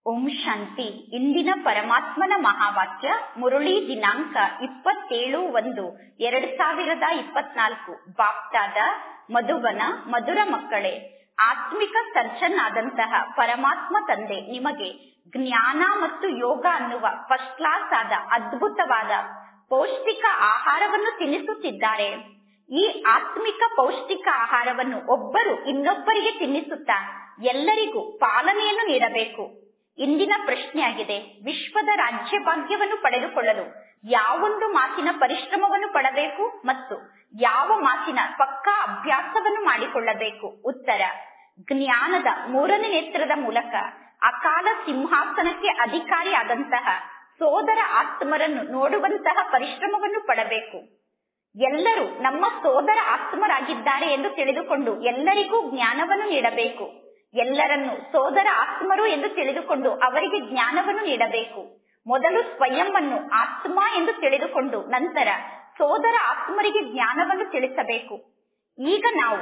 ಓಂ ಶಾಂತಿ ಇಂದಿನ ಪರಮಾತ್ಮನ ಮಹಾವಾಕ್ಯ ಮುರಳಿ ದಿನಾಂಕ ಇಪ್ಪತ್ತೇಳು ಒಂದು ಎರಡ್ ಸಾವಿರದ ಇಪ್ಪತ್ನಾಲ್ಕು ಬಾಪ್ತಾದ ಮಧುಬನ ಮಧುರ ಮಕ್ಕಳೇ ಆತ್ಮಿಕ ಸರ್ಜನ್ ಆದಂತಹ ಪರಮಾತ್ಮ ತಂದೆ ನಿಮಗೆ ಜ್ಞಾನ ಮತ್ತು ಯೋಗ ಅನ್ನುವ ಫಸ್ಟ್ ಕ್ಲಾಸ್ ಆದ ಅದ್ಭುತವಾದ ಪೌಷ್ಟಿಕ ಆಹಾರವನ್ನು ತಿನ್ನಿಸುತ್ತಿದ್ದಾರೆ ಈ ಆತ್ಮಿಕ ಪೌಷ್ಟಿಕ ಆಹಾರವನ್ನು ಒಬ್ಬರು ಇನ್ನೊಬ್ಬರಿಗೆ ತಿನ್ನಿಸುತ್ತಾ ಎಲ್ಲರಿಗೂ ಪಾಲನೆಯನ್ನು ನೀಡಬೇಕು ಇಂದಿನ ಪ್ರಶ್ನೆಯಾಗಿದೆ ವಿಶ್ವದ ರಾಜ್ಯ ಭಾಗ್ಯವನ್ನು ಪಡೆದುಕೊಳ್ಳಲು ಯಾವೊಂದು ಮಾತಿನ ಪರಿಶ್ರಮವನ್ನು ಪಡಬೇಕು ಮತ್ತು ಯಾವ ಮಾತಿನ ಪಕ್ಕಾ ಅಭ್ಯಾಸವನ್ನು ಮಾಡಿಕೊಳ್ಳಬೇಕು ಉತ್ತರ ಜ್ಞಾನದ ಮೂರನೇ ನೇತ್ರದ ಮೂಲಕ ಅಕಾಲ ಸಿಂಹಾಸನಕ್ಕೆ ಅಧಿಕಾರಿಯಾದಂತಹ ಸೋದರ ಆತ್ಮರನ್ನು ನೋಡುವಂತಹ ಪರಿಶ್ರಮವನ್ನು ಪಡಬೇಕು ಎಲ್ಲರೂ ನಮ್ಮ ಸೋದರ ಆತ್ಮರಾಗಿದ್ದಾರೆ ಎಂದು ತಿಳಿದುಕೊಂಡು ಎಲ್ಲರಿಗೂ ಜ್ಞಾನವನ್ನು ನೀಡಬೇಕು ಎಲ್ಲರನ್ನು ಸೋದರ ಆತ್ಮರು ಎಂದು ತಿಳಿದುಕೊಂಡು ಅವರಿಗೆ ಜ್ಞಾನವನ್ನು ನೀಡಬೇಕು ಮೊದಲು ಸ್ವಯಂವನ್ನು ಆತ್ಮ ಎಂದು ತಿಳಿದುಕೊಂಡು ನಂತರ ಸೋದರ ಆತ್ಮರಿಗೆ ಜ್ಞಾನವನ್ನು ತಿಳಿಸಬೇಕು ಈಗ ನಾವು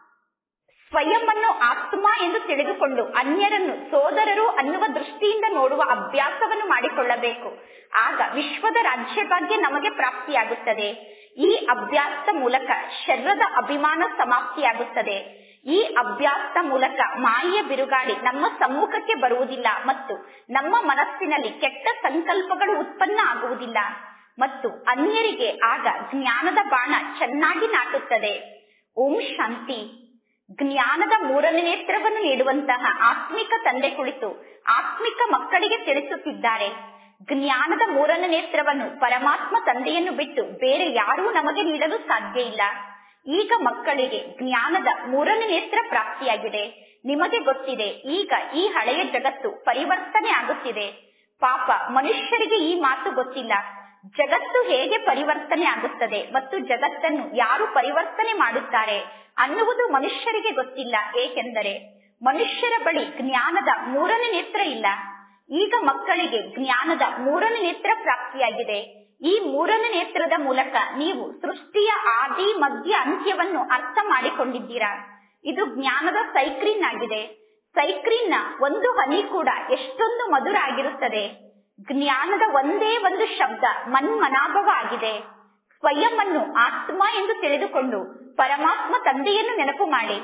ಸ್ವಯಂವನ್ನು ಆತ್ಮ ಎಂದು ತಿಳಿದುಕೊಂಡು ಅನ್ಯರನ್ನು ಸೋದರರು ಅನ್ನುವ ದೃಷ್ಟಿಯಿಂದ ನೋಡುವ ಅಭ್ಯಾಸವನ್ನು ಮಾಡಿಕೊಳ್ಳಬೇಕು ಆಗ ವಿಶ್ವದ ರಾಜ್ಯ ಭಾಗ್ಯ ನಮಗೆ ಪ್ರಾಪ್ತಿಯಾಗುತ್ತದೆ ಈ ಅಭ್ಯಾಸದ ಮೂಲಕ ಶರೀರದ ಅಭಿಮಾನ ಸಮಾಪ್ತಿಯಾಗುತ್ತದೆ ಈ ಅಭ್ಯಾಸದ ಮೂಲಕ ಮಾಯೆಯ ಬಿರುಗಾಳಿ ನಮ್ಮ ಸಮ್ಮುಖಕ್ಕೆ ಬರುವುದಿಲ್ಲ ಮತ್ತು ನಮ್ಮ ಮನಸ್ಸಿನಲ್ಲಿ ಕೆಟ್ಟ ಸಂಕಲ್ಪಗಳು ಉತ್ಪನ್ನ ಆಗುವುದಿಲ್ಲ ಮತ್ತು ಅನ್ಯರಿಗೆ ಆಗ ಜ್ಞಾನದ ಬಾಣ ಚೆನ್ನಾಗಿ ನಾಟುತ್ತದೆ ಓಂ ಶಾಂತಿ ಜ್ಞಾನದ ಮೂರನೇ ನೇತ್ರವನ್ನು ನೀಡುವಂತಹ ಆತ್ಮಿಕ ತಂದೆ ಕುಳಿತು ಆತ್ಮಿಕ ಮಕ್ಕಳಿಗೆ ತಿಳಿಸುತ್ತಿದ್ದಾರೆ ಜ್ಞಾನದ ಮೂರನೇ ನೇತ್ರವನ್ನು ಪರಮಾತ್ಮ ತಂದೆಯನ್ನು ಬಿಟ್ಟು ಬೇರೆ ಯಾರೂ ನಮಗೆ ನೀಡಲು ಸಾಧ್ಯ ಇಲ್ಲ ಈಗ ಮಕ್ಕಳಿಗೆ ಜ್ಞಾನದ ಮೂರನೇ ನೇತ್ರ ಪ್ರಾಪ್ತಿಯಾಗಿದೆ ನಿಮಗೆ ಗೊತ್ತಿದೆ ಈಗ ಈ ಹಳೆಯ ಜಗತ್ತು ಪರಿವರ್ತನೆ ಆಗುತ್ತಿದೆ ಪಾಪ ಮನುಷ್ಯರಿಗೆ ಈ ಮಾತು ಗೊತ್ತಿಲ್ಲ ಜಗತ್ತು ಹೇಗೆ ಪರಿವರ್ತನೆ ಆಗುತ್ತದೆ ಮತ್ತು ಜಗತ್ತನ್ನು ಯಾರು ಪರಿವರ್ತನೆ ಮಾಡುತ್ತಾರೆ ಅನ್ನುವುದು ಮನುಷ್ಯರಿಗೆ ಗೊತ್ತಿಲ್ಲ ಏಕೆಂದರೆ ಮನುಷ್ಯರ ಬಳಿ ಜ್ಞಾನದ ಮೂರನೇ ನೇತ್ರ ಇಲ್ಲ ಈಗ ಮಕ್ಕಳಿಗೆ ಜ್ಞಾನದ ಮೂರನೇ ನೇತ್ರ ಪ್ರಾಪ್ತಿಯಾಗಿದೆ ಈ ಮೂರನೇ ನೇತ್ರದ ಮೂಲಕ ನೀವು ಸೃಷ್ಟಿಯ ಆದಿ ಮಧ್ಯ ಅಂತ್ಯವನ್ನು ಅರ್ಥ ಮಾಡಿಕೊಂಡಿದ್ದೀರಾ ಇದು ಜ್ಞಾನದ ಸೈಕ್ರೀನ್ ಆಗಿದೆ ಸೈಕ್ರೀನ್ ನ ಒಂದು ಹನಿ ಕೂಡ ಎಷ್ಟೊಂದು ಮಧುರ ಆಗಿರುತ್ತದೆ ಜ್ಞಾನದ ಒಂದೇ ಒಂದು ಶಬ್ದ ಮನ್ಮನಾಭವ ಆಗಿದೆ ಸ್ವಯಂ ಅನ್ನು ಆತ್ಮ ಎಂದು ತಿಳಿದುಕೊಂಡು ಪರಮಾತ್ಮ ತಂದೆಯನ್ನು ನೆನಪು ಮಾಡಿ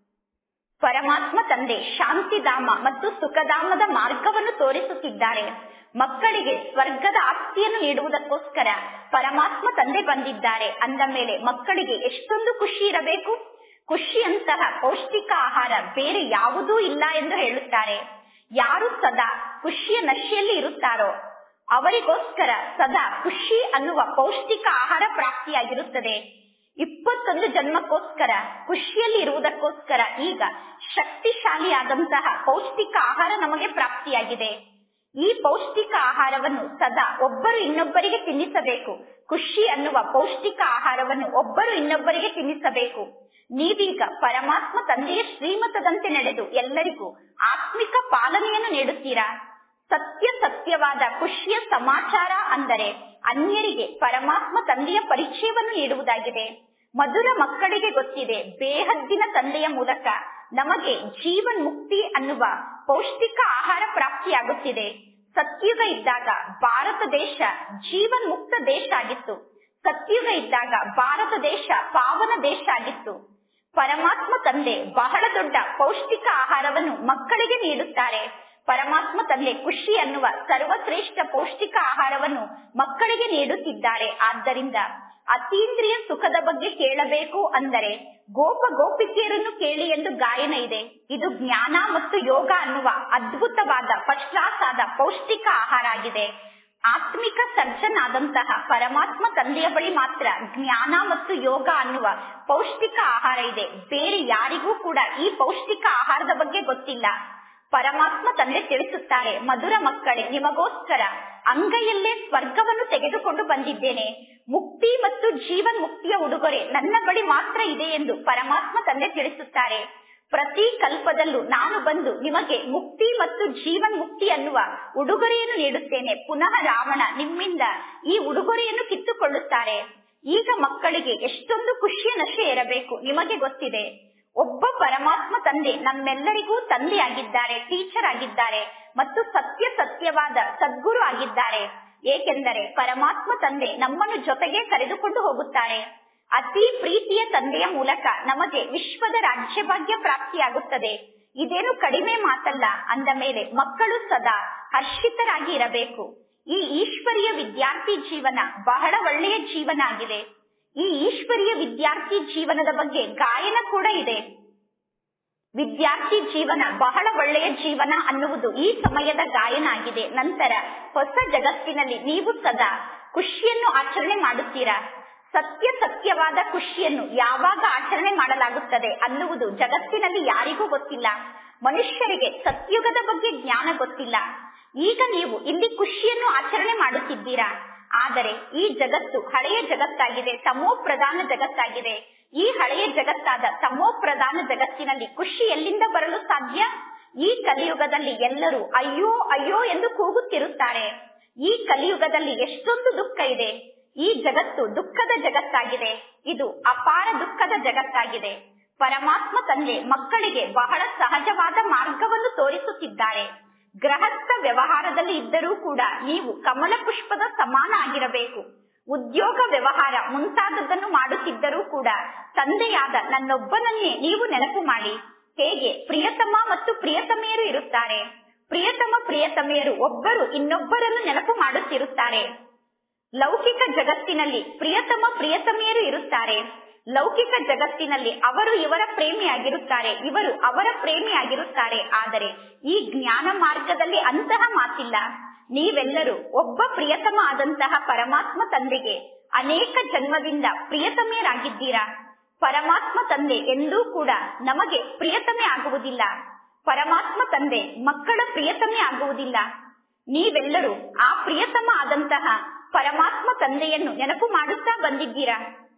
ಪರಮಾತ್ಮ ತಂದೆ ಶಾಂತಿಧಾಮ ಮತ್ತು ಸುಖಧಾಮದ ಮಾರ್ಗವನ್ನು ತೋರಿಸುತ್ತಿದ್ದಾರೆ ಮಕ್ಕಳಿಗೆ ಸ್ವರ್ಗದ ಆಸ್ತಿಯನ್ನು ನೀಡುವುದಕ್ಕೋಸ್ಕರ ಪರಮಾತ್ಮ ತಂದೆ ಬಂದಿದ್ದಾರೆ ಅಂದ ಮೇಲೆ ಮಕ್ಕಳಿಗೆ ಎಷ್ಟೊಂದು ಖುಷಿ ಇರಬೇಕು ಖುಷಿಯಂತಹ ಪೌಷ್ಟಿಕ ಆಹಾರ ಬೇರೆ ಯಾವುದೂ ಇಲ್ಲ ಎಂದು ಹೇಳುತ್ತಾರೆ ಯಾರು ಸದಾ ಖುಷಿಯ ನಶೆಯಲ್ಲಿ ಇರುತ್ತಾರೋ ಅವರಿಗೋಸ್ಕರ ಸದಾ ಖುಷಿ ಅನ್ನುವ ಪೌಷ್ಟಿಕ ಆಹಾರ ಪ್ರಾಪ್ತಿಯಾಗಿರುತ್ತದೆ ಇಪ್ಪತ್ತೊಂದು ಜನ್ಮಕ್ಕೋಸ್ಕರ ಖುಷಿಯಲ್ಲಿ ಇರುವುದಕ್ಕೋಸ್ಕರ ಈಗ ಶಕ್ತಿಶಾಲಿಯಾದಂತಹ ಪೌಷ್ಟಿಕ ಆಹಾರ ನಮಗೆ ಪ್ರಾಪ್ತಿಯಾಗಿದೆ ಈ ಪೌಷ್ಟಿಕ ಆಹಾರವನ್ನು ಸದಾ ಒಬ್ಬರು ಇನ್ನೊಬ್ಬರಿಗೆ ತಿನ್ನಿಸಬೇಕು ಖುಷಿ ಅನ್ನುವ ಪೌಷ್ಟಿಕ ಆಹಾರವನ್ನು ಒಬ್ಬರು ಇನ್ನೊಬ್ಬರಿಗೆ ತಿನ್ನಿಸಬೇಕು ನೀವೀಗ ಪರಮಾತ್ಮ ತಂದೆಯ ಶ್ರೀಮತದಂತೆ ನಡೆದು ಎಲ್ಲರಿಗೂ ಆತ್ಮಿಕ ಪಾಲನೆಯನ್ನು ನೀಡುತ್ತೀರಾ ಸತ್ಯ ಸತ್ಯವಾದ ಖುಷಿಯ ಸಮಾಚಾರ ಅಂದರೆ ಅನ್ಯರಿಗೆ ಪರಮಾತ್ಮ ತಂದೆಯ ಪರಿಚಯವನ್ನು ನೀಡುವುದಾಗಿದೆ ಮಧುರ ಮಕ್ಕಳಿಗೆ ಗೊತ್ತಿದೆ ಬೇಹದ್ದಿನ ತಂದೆಯ ಮೂಲಕ ನಮಗೆ ಜೀವನ್ ಮುಕ್ತಿ ಅನ್ನುವ ಪೌಷ್ಟಿಕ ಆಹಾರ ಪ್ರಾಪ್ತಿಯಾಗುತ್ತಿದೆ ಸತ್ಯುಗ ಇದ್ದಾಗ ಭಾರತ ದೇಶ ಜೀವನ್ ಮುಕ್ತ ದೇಶ ಆಗಿತ್ತು ಸತ್ಯುಗ ಇದ್ದಾಗ ಭಾರತ ದೇಶ ಪಾವನ ದೇಶ ಆಗಿತ್ತು ಪರಮಾತ್ಮ ತಂದೆ ಬಹಳ ದೊಡ್ಡ ಪೌಷ್ಟಿಕ ಆಹಾರವನ್ನು ಮಕ್ಕಳಿಗೆ ನೀಡುತ್ತಾರೆ ಪರಮಾತ್ಮ ತಂದೆ ಖುಷಿ ಅನ್ನುವ ಸರ್ವಶ್ರೇಷ್ಠ ಪೌಷ್ಟಿಕ ಆಹಾರವನ್ನು ಮಕ್ಕಳಿಗೆ ನೀಡುತ್ತಿದ್ದಾರೆ ಆದ್ದರಿಂದ ಅತೀಂದ್ರಿಯ ಸುಖದ ಬಗ್ಗೆ ಕೇಳಬೇಕು ಅಂದರೆ ಗೋಪ ಗೋಪಿಕೆಯರನ್ನು ಕೇಳಿ ಎಂದು ಗಾಯನ ಇದೆ ಇದು ಜ್ಞಾನ ಮತ್ತು ಯೋಗ ಅನ್ನುವ ಅದ್ಭುತವಾದ ಫಸ್ಟ್ ಕ್ಲಾಸ್ ಆದ ಪೌಷ್ಟಿಕ ಆಹಾರ ಆಗಿದೆ ಆತ್ಮಿಕ ಸರ್ಜನ್ ಆದಂತಹ ಪರಮಾತ್ಮ ತಂದೆಯ ಬಳಿ ಮಾತ್ರ ಜ್ಞಾನ ಮತ್ತು ಯೋಗ ಅನ್ನುವ ಪೌಷ್ಟಿಕ ಆಹಾರ ಇದೆ ಬೇರೆ ಯಾರಿಗೂ ಕೂಡ ಈ ಪೌಷ್ಟಿಕ ಆಹಾರದ ಬಗ್ಗೆ ಗೊತ್ತಿಲ್ಲ ಪರಮಾತ್ಮ ತಂದೆ ತಿಳಿಸುತ್ತಾರೆ ಮಧುರ ಮಕ್ಕಳೇ ನಿಮಗೋಸ್ಕರ ಅಂಗೈಯಲ್ಲೇ ಸ್ವರ್ಗವನ್ನು ತೆಗೆದುಕೊಂಡು ಬಂದಿದ್ದೇನೆ ಮುಕ್ತಿ ಮತ್ತು ಜೀವನ್ ಮುಕ್ತಿಯ ಉಡುಗೊರೆ ನನ್ನ ಬಳಿ ಮಾತ್ರ ಇದೆ ಎಂದು ಪರಮಾತ್ಮ ತಂದೆ ತಿಳಿಸುತ್ತಾರೆ ಪ್ರತಿ ಕಲ್ಪದಲ್ಲೂ ನಾನು ಬಂದು ನಿಮಗೆ ಮುಕ್ತಿ ಮತ್ತು ಜೀವನ್ ಮುಕ್ತಿ ಅನ್ನುವ ಉಡುಗೊರೆಯನ್ನು ನೀಡುತ್ತೇನೆ ಪುನಃ ರಾವಣ ನಿಮ್ಮಿಂದ ಈ ಉಡುಗೊರೆಯನ್ನು ಕಿತ್ತುಕೊಳ್ಳುತ್ತಾರೆ ಈಗ ಮಕ್ಕಳಿಗೆ ಎಷ್ಟೊಂದು ಖುಷಿಯ ನಶೆ ಇರಬೇಕು ನಿಮಗೆ ಗೊತ್ತಿದೆ ಒಬ್ಬ ಪರಮಾತ್ಮ ತಂದೆ ನಮ್ಮೆಲ್ಲರಿಗೂ ತಂದೆ ಆಗಿದ್ದಾರೆ ಟೀಚರ್ ಆಗಿದ್ದಾರೆ ಮತ್ತು ಸತ್ಯ ಸತ್ಯವಾದ ಸದ್ಗುರು ಆಗಿದ್ದಾರೆ ಏಕೆಂದರೆ ಪರಮಾತ್ಮ ತಂದೆ ನಮ್ಮನ್ನು ಜೊತೆಗೆ ಕರೆದುಕೊಂಡು ಹೋಗುತ್ತಾರೆ ಅತಿ ಪ್ರೀತಿಯ ತಂದೆಯ ಮೂಲಕ ನಮಗೆ ವಿಶ್ವದ ರಾಜ್ಯಭಾಗ್ಯ ಪ್ರಾಪ್ತಿಯಾಗುತ್ತದೆ ಇದೇನು ಕಡಿಮೆ ಮಾತಲ್ಲ ಅಂದ ಮೇಲೆ ಮಕ್ಕಳು ಸದಾ ಹರ್ಷಿತರಾಗಿ ಇರಬೇಕು ಈ ಈಶ್ವರೀಯ ವಿದ್ಯಾರ್ಥಿ ಜೀವನ ಬಹಳ ಒಳ್ಳೆಯ ಜೀವನ ಆಗಿದೆ ಈ ಈಶ್ವರೀಯ ವಿದ್ಯಾರ್ಥಿ ಜೀವನದ ಬಗ್ಗೆ ಗಾಯನ ಕೂಡ ಇದೆ ವಿದ್ಯಾರ್ಥಿ ಜೀವನ ಬಹಳ ಒಳ್ಳೆಯ ಜೀವನ ಅನ್ನುವುದು ಈ ಸಮಯದ ಗಾಯನ ಆಗಿದೆ ನಂತರ ಹೊಸ ಜಗತ್ತಿನಲ್ಲಿ ನೀವು ಸದಾ ಖುಷಿಯನ್ನು ಆಚರಣೆ ಮಾಡುತ್ತೀರಾ ಸತ್ಯ ಸತ್ಯವಾದ ಖುಷಿಯನ್ನು ಯಾವಾಗ ಆಚರಣೆ ಮಾಡಲಾಗುತ್ತದೆ ಅನ್ನುವುದು ಜಗತ್ತಿನಲ್ಲಿ ಯಾರಿಗೂ ಗೊತ್ತಿಲ್ಲ ಮನುಷ್ಯರಿಗೆ ಸತ್ಯುಗದ ಬಗ್ಗೆ ಜ್ಞಾನ ಗೊತ್ತಿಲ್ಲ ಈಗ ನೀವು ಇಲ್ಲಿ ಖುಷಿಯನ್ನು ಆಚರಣೆ ಮಾಡುತ್ತಿದ್ದೀರಾ ಆದರೆ ಈ ಜಗತ್ತು ಹಳೆಯ ಜಗತ್ತಾಗಿದೆ ತಮೋ ಪ್ರಧಾನ ಜಗತ್ತಾಗಿದೆ ಈ ಹಳೆಯ ಜಗತ್ತಾದ ತಮೋ ಪ್ರಧಾನ ಜಗತ್ತಿನಲ್ಲಿ ಖುಷಿ ಎಲ್ಲಿಂದ ಬರಲು ಸಾಧ್ಯ ಈ ಕಲಿಯುಗದಲ್ಲಿ ಎಲ್ಲರೂ ಅಯ್ಯೋ ಅಯ್ಯೋ ಎಂದು ಕೂಗುತ್ತಿರುತ್ತಾರೆ ಈ ಕಲಿಯುಗದಲ್ಲಿ ಎಷ್ಟೊಂದು ದುಃಖ ಇದೆ ಈ ಜಗತ್ತು ದುಃಖದ ಜಗತ್ತಾಗಿದೆ ಇದು ಅಪಾರ ದುಃಖದ ಜಗತ್ತಾಗಿದೆ ಪರಮಾತ್ಮ ತಂದೆ ಮಕ್ಕಳಿಗೆ ಬಹಳ ಸಹಜವಾದ ಮಾರ್ಗವನ್ನು ತೋರಿಸುತ್ತಿದ್ದಾರೆ ಗೃಹಸ್ಥ ವ್ಯವಹಾರದಲ್ಲಿ ಇದ್ದರೂ ಕೂಡ ನೀವು ಕಮಲ ಪುಷ್ಪದ ಸಮಾನ ಆಗಿರಬೇಕು ಉದ್ಯೋಗ ವ್ಯವಹಾರ ಮುಂತಾದದ್ದನ್ನು ಮಾಡುತ್ತಿದ್ದರೂ ಕೂಡ ತಂದೆಯಾದ ನನ್ನೊಬ್ಬನನ್ನೇ ನೀವು ನೆನಪು ಮಾಡಿ ಹೇಗೆ ಪ್ರಿಯತಮ ಮತ್ತು ಪ್ರಿಯತಮೆಯರು ಇರುತ್ತಾರೆ ಪ್ರಿಯತಮ ಪ್ರಿಯತಮೆಯರು ಒಬ್ಬರು ಇನ್ನೊಬ್ಬರನ್ನು ನೆನಪು ಮಾಡುತ್ತಿರುತ್ತಾರೆ ಲೌಕಿಕ ಜಗತ್ತಿನಲ್ಲಿ ಪ್ರಿಯತಮ ಪ್ರಿಯತಮೆಯರು ಇರುತ್ತಾರೆ ಲೌಕಿಕ ಜಗತ್ತಿನಲ್ಲಿ ಅವರು ಇವರ ಪ್ರೇಮಿಯಾಗಿರುತ್ತಾರೆ ಇವರು ಅವರ ಪ್ರೇಮಿಯಾಗಿರುತ್ತಾರೆ ಆದರೆ ಈ ಜ್ಞಾನ ಮಾರ್ಗದಲ್ಲಿ ಅಂತಹ ಮಾತಿಲ್ಲ ನೀವೆಲ್ಲರೂ ಒಬ್ಬ ಪ್ರಿಯತಮ ಆದಂತಹ ಪರಮಾತ್ಮ ತಂದೆಗೆ ಅನೇಕ ಜನ್ಮದಿಂದ ಪ್ರಿಯತಮೆಯರಾಗಿದ್ದೀರಾ ಪರಮಾತ್ಮ ತಂದೆ ಎಂದೂ ಕೂಡ ನಮಗೆ ಪ್ರಿಯತಮೆ ಆಗುವುದಿಲ್ಲ ಪರಮಾತ್ಮ ತಂದೆ ಮಕ್ಕಳ ಪ್ರಿಯತಮೆ ಆಗುವುದಿಲ್ಲ ನೀವೆಲ್ಲರೂ ಆ ಪ್ರಿಯತಮ ಆದಂತಹ ಪರಮಾತ್ಮ ತಂದೆಯನ್ನು ನೆನಪು ಮಾಡುತ್ತಾ ಬಂದಿದ್ದೀರಾ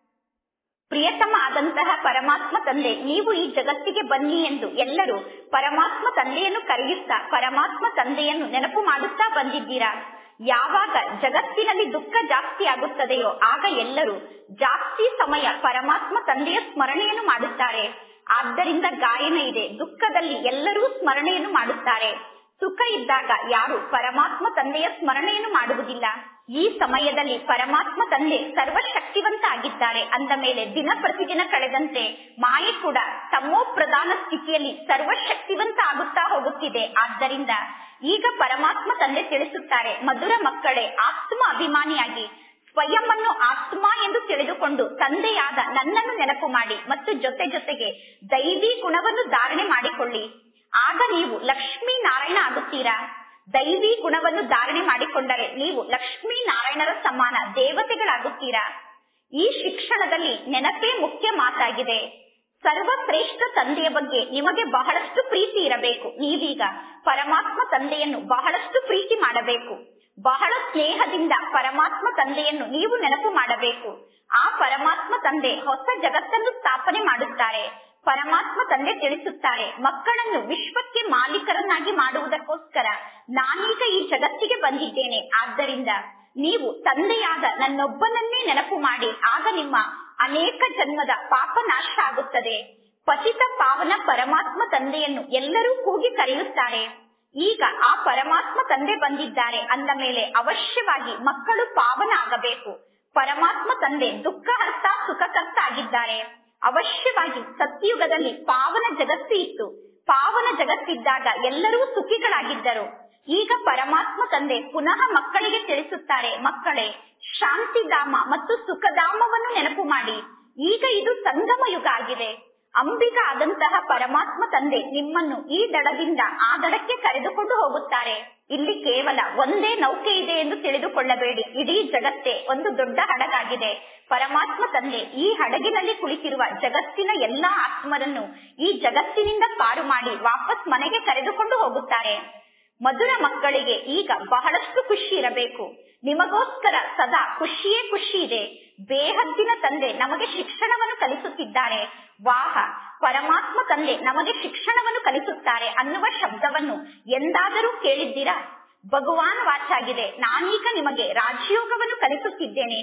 ಪ್ರಿಯತಮ ಆದಂತಹ ಪರಮಾತ್ಮ ತಂದೆ ನೀವು ಈ ಜಗತ್ತಿಗೆ ಬನ್ನಿ ಎಂದು ಎಲ್ಲರೂ ಪರಮಾತ್ಮ ತಂದೆಯನ್ನು ಕರೆಯುತ್ತಾ ಪರಮಾತ್ಮ ತಂದೆಯನ್ನು ನೆನಪು ಮಾಡುತ್ತಾ ಬಂದಿದ್ದೀರಾ ಯಾವಾಗ ಜಗತ್ತಿನಲ್ಲಿ ದುಃಖ ಜಾಸ್ತಿ ಆಗುತ್ತದೆಯೋ ಆಗ ಎಲ್ಲರೂ ಜಾಸ್ತಿ ಸಮಯ ಪರಮಾತ್ಮ ತಂದೆಯ ಸ್ಮರಣೆಯನ್ನು ಮಾಡುತ್ತಾರೆ ಆದ್ದರಿಂದ ಗಾಯನ ಇದೆ ದುಃಖದಲ್ಲಿ ಎಲ್ಲರೂ ಸ್ಮರಣೆಯನ್ನು ಮಾಡುತ್ತಾರೆ ಸುಖ ಇದ್ದಾಗ ಯಾರು ಪರಮಾತ್ಮ ತಂದೆಯ ಸ್ಮರಣೆಯನ್ನು ಮಾಡುವುದಿಲ್ಲ ಈ ಸಮಯದಲ್ಲಿ ಪರಮಾತ್ಮ ತಂದೆ ಸರ್ವಶಕ್ತಿವಂತ ಆಗಿದ್ದಾರೆ ಅಂದ ಮೇಲೆ ದಿನ ಪ್ರತಿದಿನ ಕಳೆದಂತೆ ಮಾಯೆ ಕೂಡ ತಮ್ಮೋ ಪ್ರಧಾನ ಸ್ಥಿತಿಯಲ್ಲಿ ಸರ್ವಶಕ್ತಿವಂತ ಆಗುತ್ತಾ ಹೋಗುತ್ತಿದೆ ಆದ್ದರಿಂದ ಈಗ ಪರಮಾತ್ಮ ತಂದೆ ತಿಳಿಸುತ್ತಾರೆ ಮಧುರ ಮಕ್ಕಳೇ ಆತ್ಮ ಅಭಿಮಾನಿಯಾಗಿ ಸ್ವಯಂ ಅನ್ನು ಆತ್ಮ ಎಂದು ತಿಳಿದುಕೊಂಡು ತಂದೆಯಾದ ನನ್ನನ್ನು ನೆನಪು ಮಾಡಿ ಮತ್ತು ಜೊತೆ ಜೊತೆಗೆ ದೈವಿ ಗುಣವನ್ನು ಧಾರಣೆ ಮಾಡಿಕೊಳ್ಳಿ ಆಗ ನೀವು ಲಕ್ಷ್ಮೀ ನಾರಾಯಣ ಆಗುತ್ತೀರಾ ದೈವಿ ಗುಣವನ್ನು ಧಾರಣೆ ಮಾಡಿಕೊಂಡರೆ ನೀವು ಲಕ್ಷ್ಮೀ ನಾರಾಯಣರ ಸಮಾನ ದೇವತೆಗಳಾಗುತ್ತೀರಾ ಈ ಶಿಕ್ಷಣದಲ್ಲಿ ನೆನಪೇ ಮುಖ್ಯ ಮಾತಾಗಿದೆ ಸರ್ವಶ್ರೇಷ್ಠ ತಂದೆಯ ಬಗ್ಗೆ ನಿಮಗೆ ಬಹಳಷ್ಟು ಪ್ರೀತಿ ಇರಬೇಕು ನೀವೀಗ ಪರಮಾತ್ಮ ತಂದೆಯನ್ನು ಬಹಳಷ್ಟು ಪ್ರೀತಿ ಮಾಡಬೇಕು ಬಹಳ ಸ್ನೇಹದಿಂದ ಪರಮಾತ್ಮ ತಂದೆಯನ್ನು ನೀವು ನೆನಪು ಮಾಡಬೇಕು ಆ ಪರಮಾತ್ಮ ತಂದೆ ಹೊಸ ಜಗತ್ತನ್ನು ಸ್ಥಾಪನೆ ಮಾಡುತ್ತಾರೆ ಪರಮಾತ್ಮ ತಂದೆ ತಿಳಿಸುತ್ತಾರೆ ಮಕ್ಕಳನ್ನು ವಿಶ್ವಕ್ಕೆ ಮಾಲೀಕರನ್ನಾಗಿ ಮಾಡುವುದಕ್ಕೋಸ್ಕರ ನಾನೀಗ ಈ ಜಗತ್ತಿಗೆ ಬಂದಿದ್ದೇನೆ ಆದ್ದರಿಂದ ನೀವು ತಂದೆಯಾದ ನನ್ನೊಬ್ಬನನ್ನೇ ನೆನಪು ಮಾಡಿ ಆಗ ನಿಮ್ಮ ಅನೇಕ ಜನ್ಮದ ಪಾಪ ನಾಶ ಆಗುತ್ತದೆ ಪತಿತ ಪಾವನ ಪರಮಾತ್ಮ ತಂದೆಯನ್ನು ಎಲ್ಲರೂ ಕೂಗಿ ಕರೆಯುತ್ತಾರೆ ಈಗ ಆ ಪರಮಾತ್ಮ ತಂದೆ ಬಂದಿದ್ದಾರೆ ಅಂದ ಮೇಲೆ ಅವಶ್ಯವಾಗಿ ಮಕ್ಕಳು ಪಾವನ ಆಗಬೇಕು ಪರಮಾತ್ಮ ತಂದೆ ದುಃಖಹರ್ತ ಸುಖಕರ್ತ ಆಗಿದ್ದಾರೆ ಅವಶ್ಯವಾಗಿ ಸತ್ಯುಗದಲ್ಲಿ ಪಾವನ ಜಗತ್ತು ಇತ್ತು ಪಾವನ ಜಗತ್ತಿದ್ದಾಗ ಎಲ್ಲರೂ ಸುಖಿಗಳಾಗಿದ್ದರು ಈಗ ಪರಮಾತ್ಮ ತಂದೆ ಪುನಃ ಮಕ್ಕಳಿಗೆ ತಿಳಿಸುತ್ತಾರೆ ಮಕ್ಕಳೇ ಶಾಂತಿಧಾಮ ಮತ್ತು ಸುಖಧಾಮವನ್ನು ನೆನಪು ಮಾಡಿ ಈಗ ಇದು ಸಂಗಮ ಯುಗ ಆಗಿದೆ ಅಂಬಿಗ ಆದಂತಹ ಪರಮಾತ್ಮ ತಂದೆ ನಿಮ್ಮನ್ನು ಈ ದಡದಿಂದ ಆ ದಡಕ್ಕೆ ಕರೆದುಕೊಂಡು ಹೋಗುತ್ತಾರೆ ಇಲ್ಲಿ ಕೇವಲ ಒಂದೇ ನೌಕೆ ಇದೆ ಎಂದು ತಿಳಿದುಕೊಳ್ಳಬೇಡಿ ಇಡೀ ಜಗತ್ತೇ ಒಂದು ದೊಡ್ಡ ಹಡಗಾಗಿದೆ ಪರಮಾತ್ಮ ತಂದೆ ಈ ಹಡಗಿನಲ್ಲಿ ಕುಳಿತಿರುವ ಜಗತ್ತಿನ ಎಲ್ಲಾ ಆತ್ಮರನ್ನು ಈ ಜಗತ್ತಿನಿಂದ ಪಾರು ಮಾಡಿ ವಾಪಸ್ ಮನೆಗೆ ಕರೆದುಕೊಂಡು ಹೋಗುತ್ತಾರೆ ಮಧುರ ಮಕ್ಕಳಿಗೆ ಈಗ ಬಹಳಷ್ಟು ಖುಷಿ ಇರಬೇಕು ನಿಮಗೋಸ್ಕರ ಸದಾ ಖುಷಿಯೇ ಖುಷಿ ಇದೆ ಬೇಹದ್ದಿನ ತಂದೆ ನಮಗೆ ಶಿಕ್ಷಣವನ್ನು ಕಲಿಸುತ್ತಿದ್ದಾರೆ ವಾಹ ಪರಮಾತ್ಮ ತಂದೆ ನಮಗೆ ಶಿಕ್ಷಣವನ್ನು ಕಲಿಸುತ್ತಾರೆ ಅನ್ನುವ ಶಬ್ದವನ್ನು ಎಂದಾದರೂ ಕೇಳಿದ್ದೀರಾ ಭಗವಾನ್ ವಾಚಾಗಿದೆ ನಾನೀಗ ನಿಮಗೆ ರಾಜಯೋಗವನ್ನು ಕಲಿಸುತ್ತಿದ್ದೇನೆ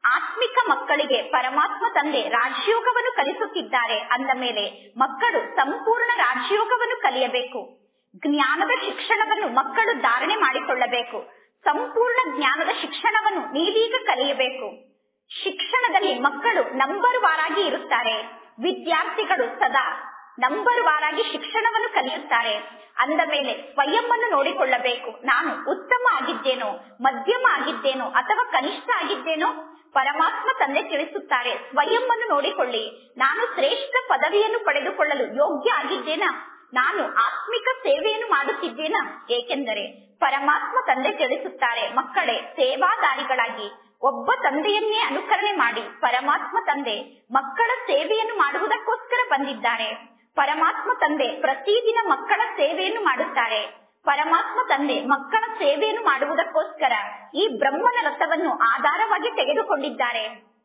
ಆತ್ಮಿಕ ಮಕ್ಕಳಿಗೆ ಪರಮಾತ್ಮ ತಂದೆ ರಾಜಯೋಗವನ್ನು ಕಲಿಸುತ್ತಿದ್ದಾರೆ ಅಂದ ಮೇಲೆ ಮಕ್ಕಳು ಸಂಪೂರ್ಣ ರಾಜಯೋಗವನ್ನು ಕಲಿಯಬೇಕು ಜ್ಞಾನದ ಶಿಕ್ಷಣವನ್ನು ಮಕ್ಕಳು ಧಾರಣೆ ಮಾಡಿಕೊಳ್ಳಬೇಕು ಸಂಪೂರ್ಣ ಜ್ಞಾನದ ಶಿಕ್ಷಣವನ್ನು ನೀವೀಗ ಕಲಿಯಬೇಕು ಶಿಕ್ಷಣದಲ್ಲಿ ಮಕ್ಕಳು ನಂಬರ್ ವಾರಾಗಿ ಇರುತ್ತಾರೆ ವಿದ್ಯಾರ್ಥಿಗಳು ಸದಾ ನಂಬರ್ ವಾರಾಗಿ ಶಿಕ್ಷಣವನ್ನು ಕಲಿಯುತ್ತಾರೆ ಅಂದ ಮೇಲೆ ಸ್ವಯಂ ಅನ್ನು ನೋಡಿಕೊಳ್ಳಬೇಕು ನಾನು ಉತ್ತಮ ಆಗಿದ್ದೇನೋ ಮಧ್ಯಮ ಆಗಿದ್ದೇನೋ ಅಥವಾ ಕನಿಷ್ಠ ಆಗಿದ್ದೇನೋ ಪರಮಾತ್ಮ ತಂದೆ ತಿಳಿಸುತ್ತಾರೆ ಸ್ವಯಂ ಅನ್ನು ನೋಡಿಕೊಳ್ಳಿ ನಾನು ಶ್ರೇಷ್ಠ ಪದವಿಯನ್ನು ಪಡೆದುಕೊಳ್ಳಲು ಯೋಗ್ಯ ಆಗಿದ್ದೇನಾ ನಾನು ಆತ್ಮಿಕ ಸೇವೆಯನ್ನು ಮಾಡುತ್ತಿದ್ದೇನಾ ಏಕೆಂದರೆ ಪರಮಾತ್ಮ ತಂದೆ ತಿಳಿಸುತ್ತಾರೆ ಮಕ್ಕಳೇ ಸೇವಾದಾರಿಗಳಾಗಿ ಒಬ್ಬ ತಂದೆಯನ್ನೇ ಅನುಕರಣೆ ಮಾಡಿ ಪರಮಾತ್ಮ ತಂದೆ ಮಕ್ಕಳ ಸೇವೆಯನ್ನು ಮಾಡುವುದಕ್ಕೋಸ್ಕರ ಬಂದಿದ್ದಾರೆ ಪರಮಾತ್ಮ ತಂದೆ ಪ್ರತಿದಿನ ಮಕ್ಕಳ ಸೇವೆಯನ್ನು ಮಾಡುತ್ತಾರೆ ಪರಮಾತ್ಮ ತಂದೆ ಮಕ್ಕಳ ಸೇವೆಯನ್ನು ಮಾಡುವುದಕ್ಕೋಸ್ಕರ ಈ ಬ್ರಹ್ಮನ ರಥವನ್ನು ಆಧಾರವಾಗಿ ತೆಗೆದುಕೊಂಡಿದ್ದಾರೆ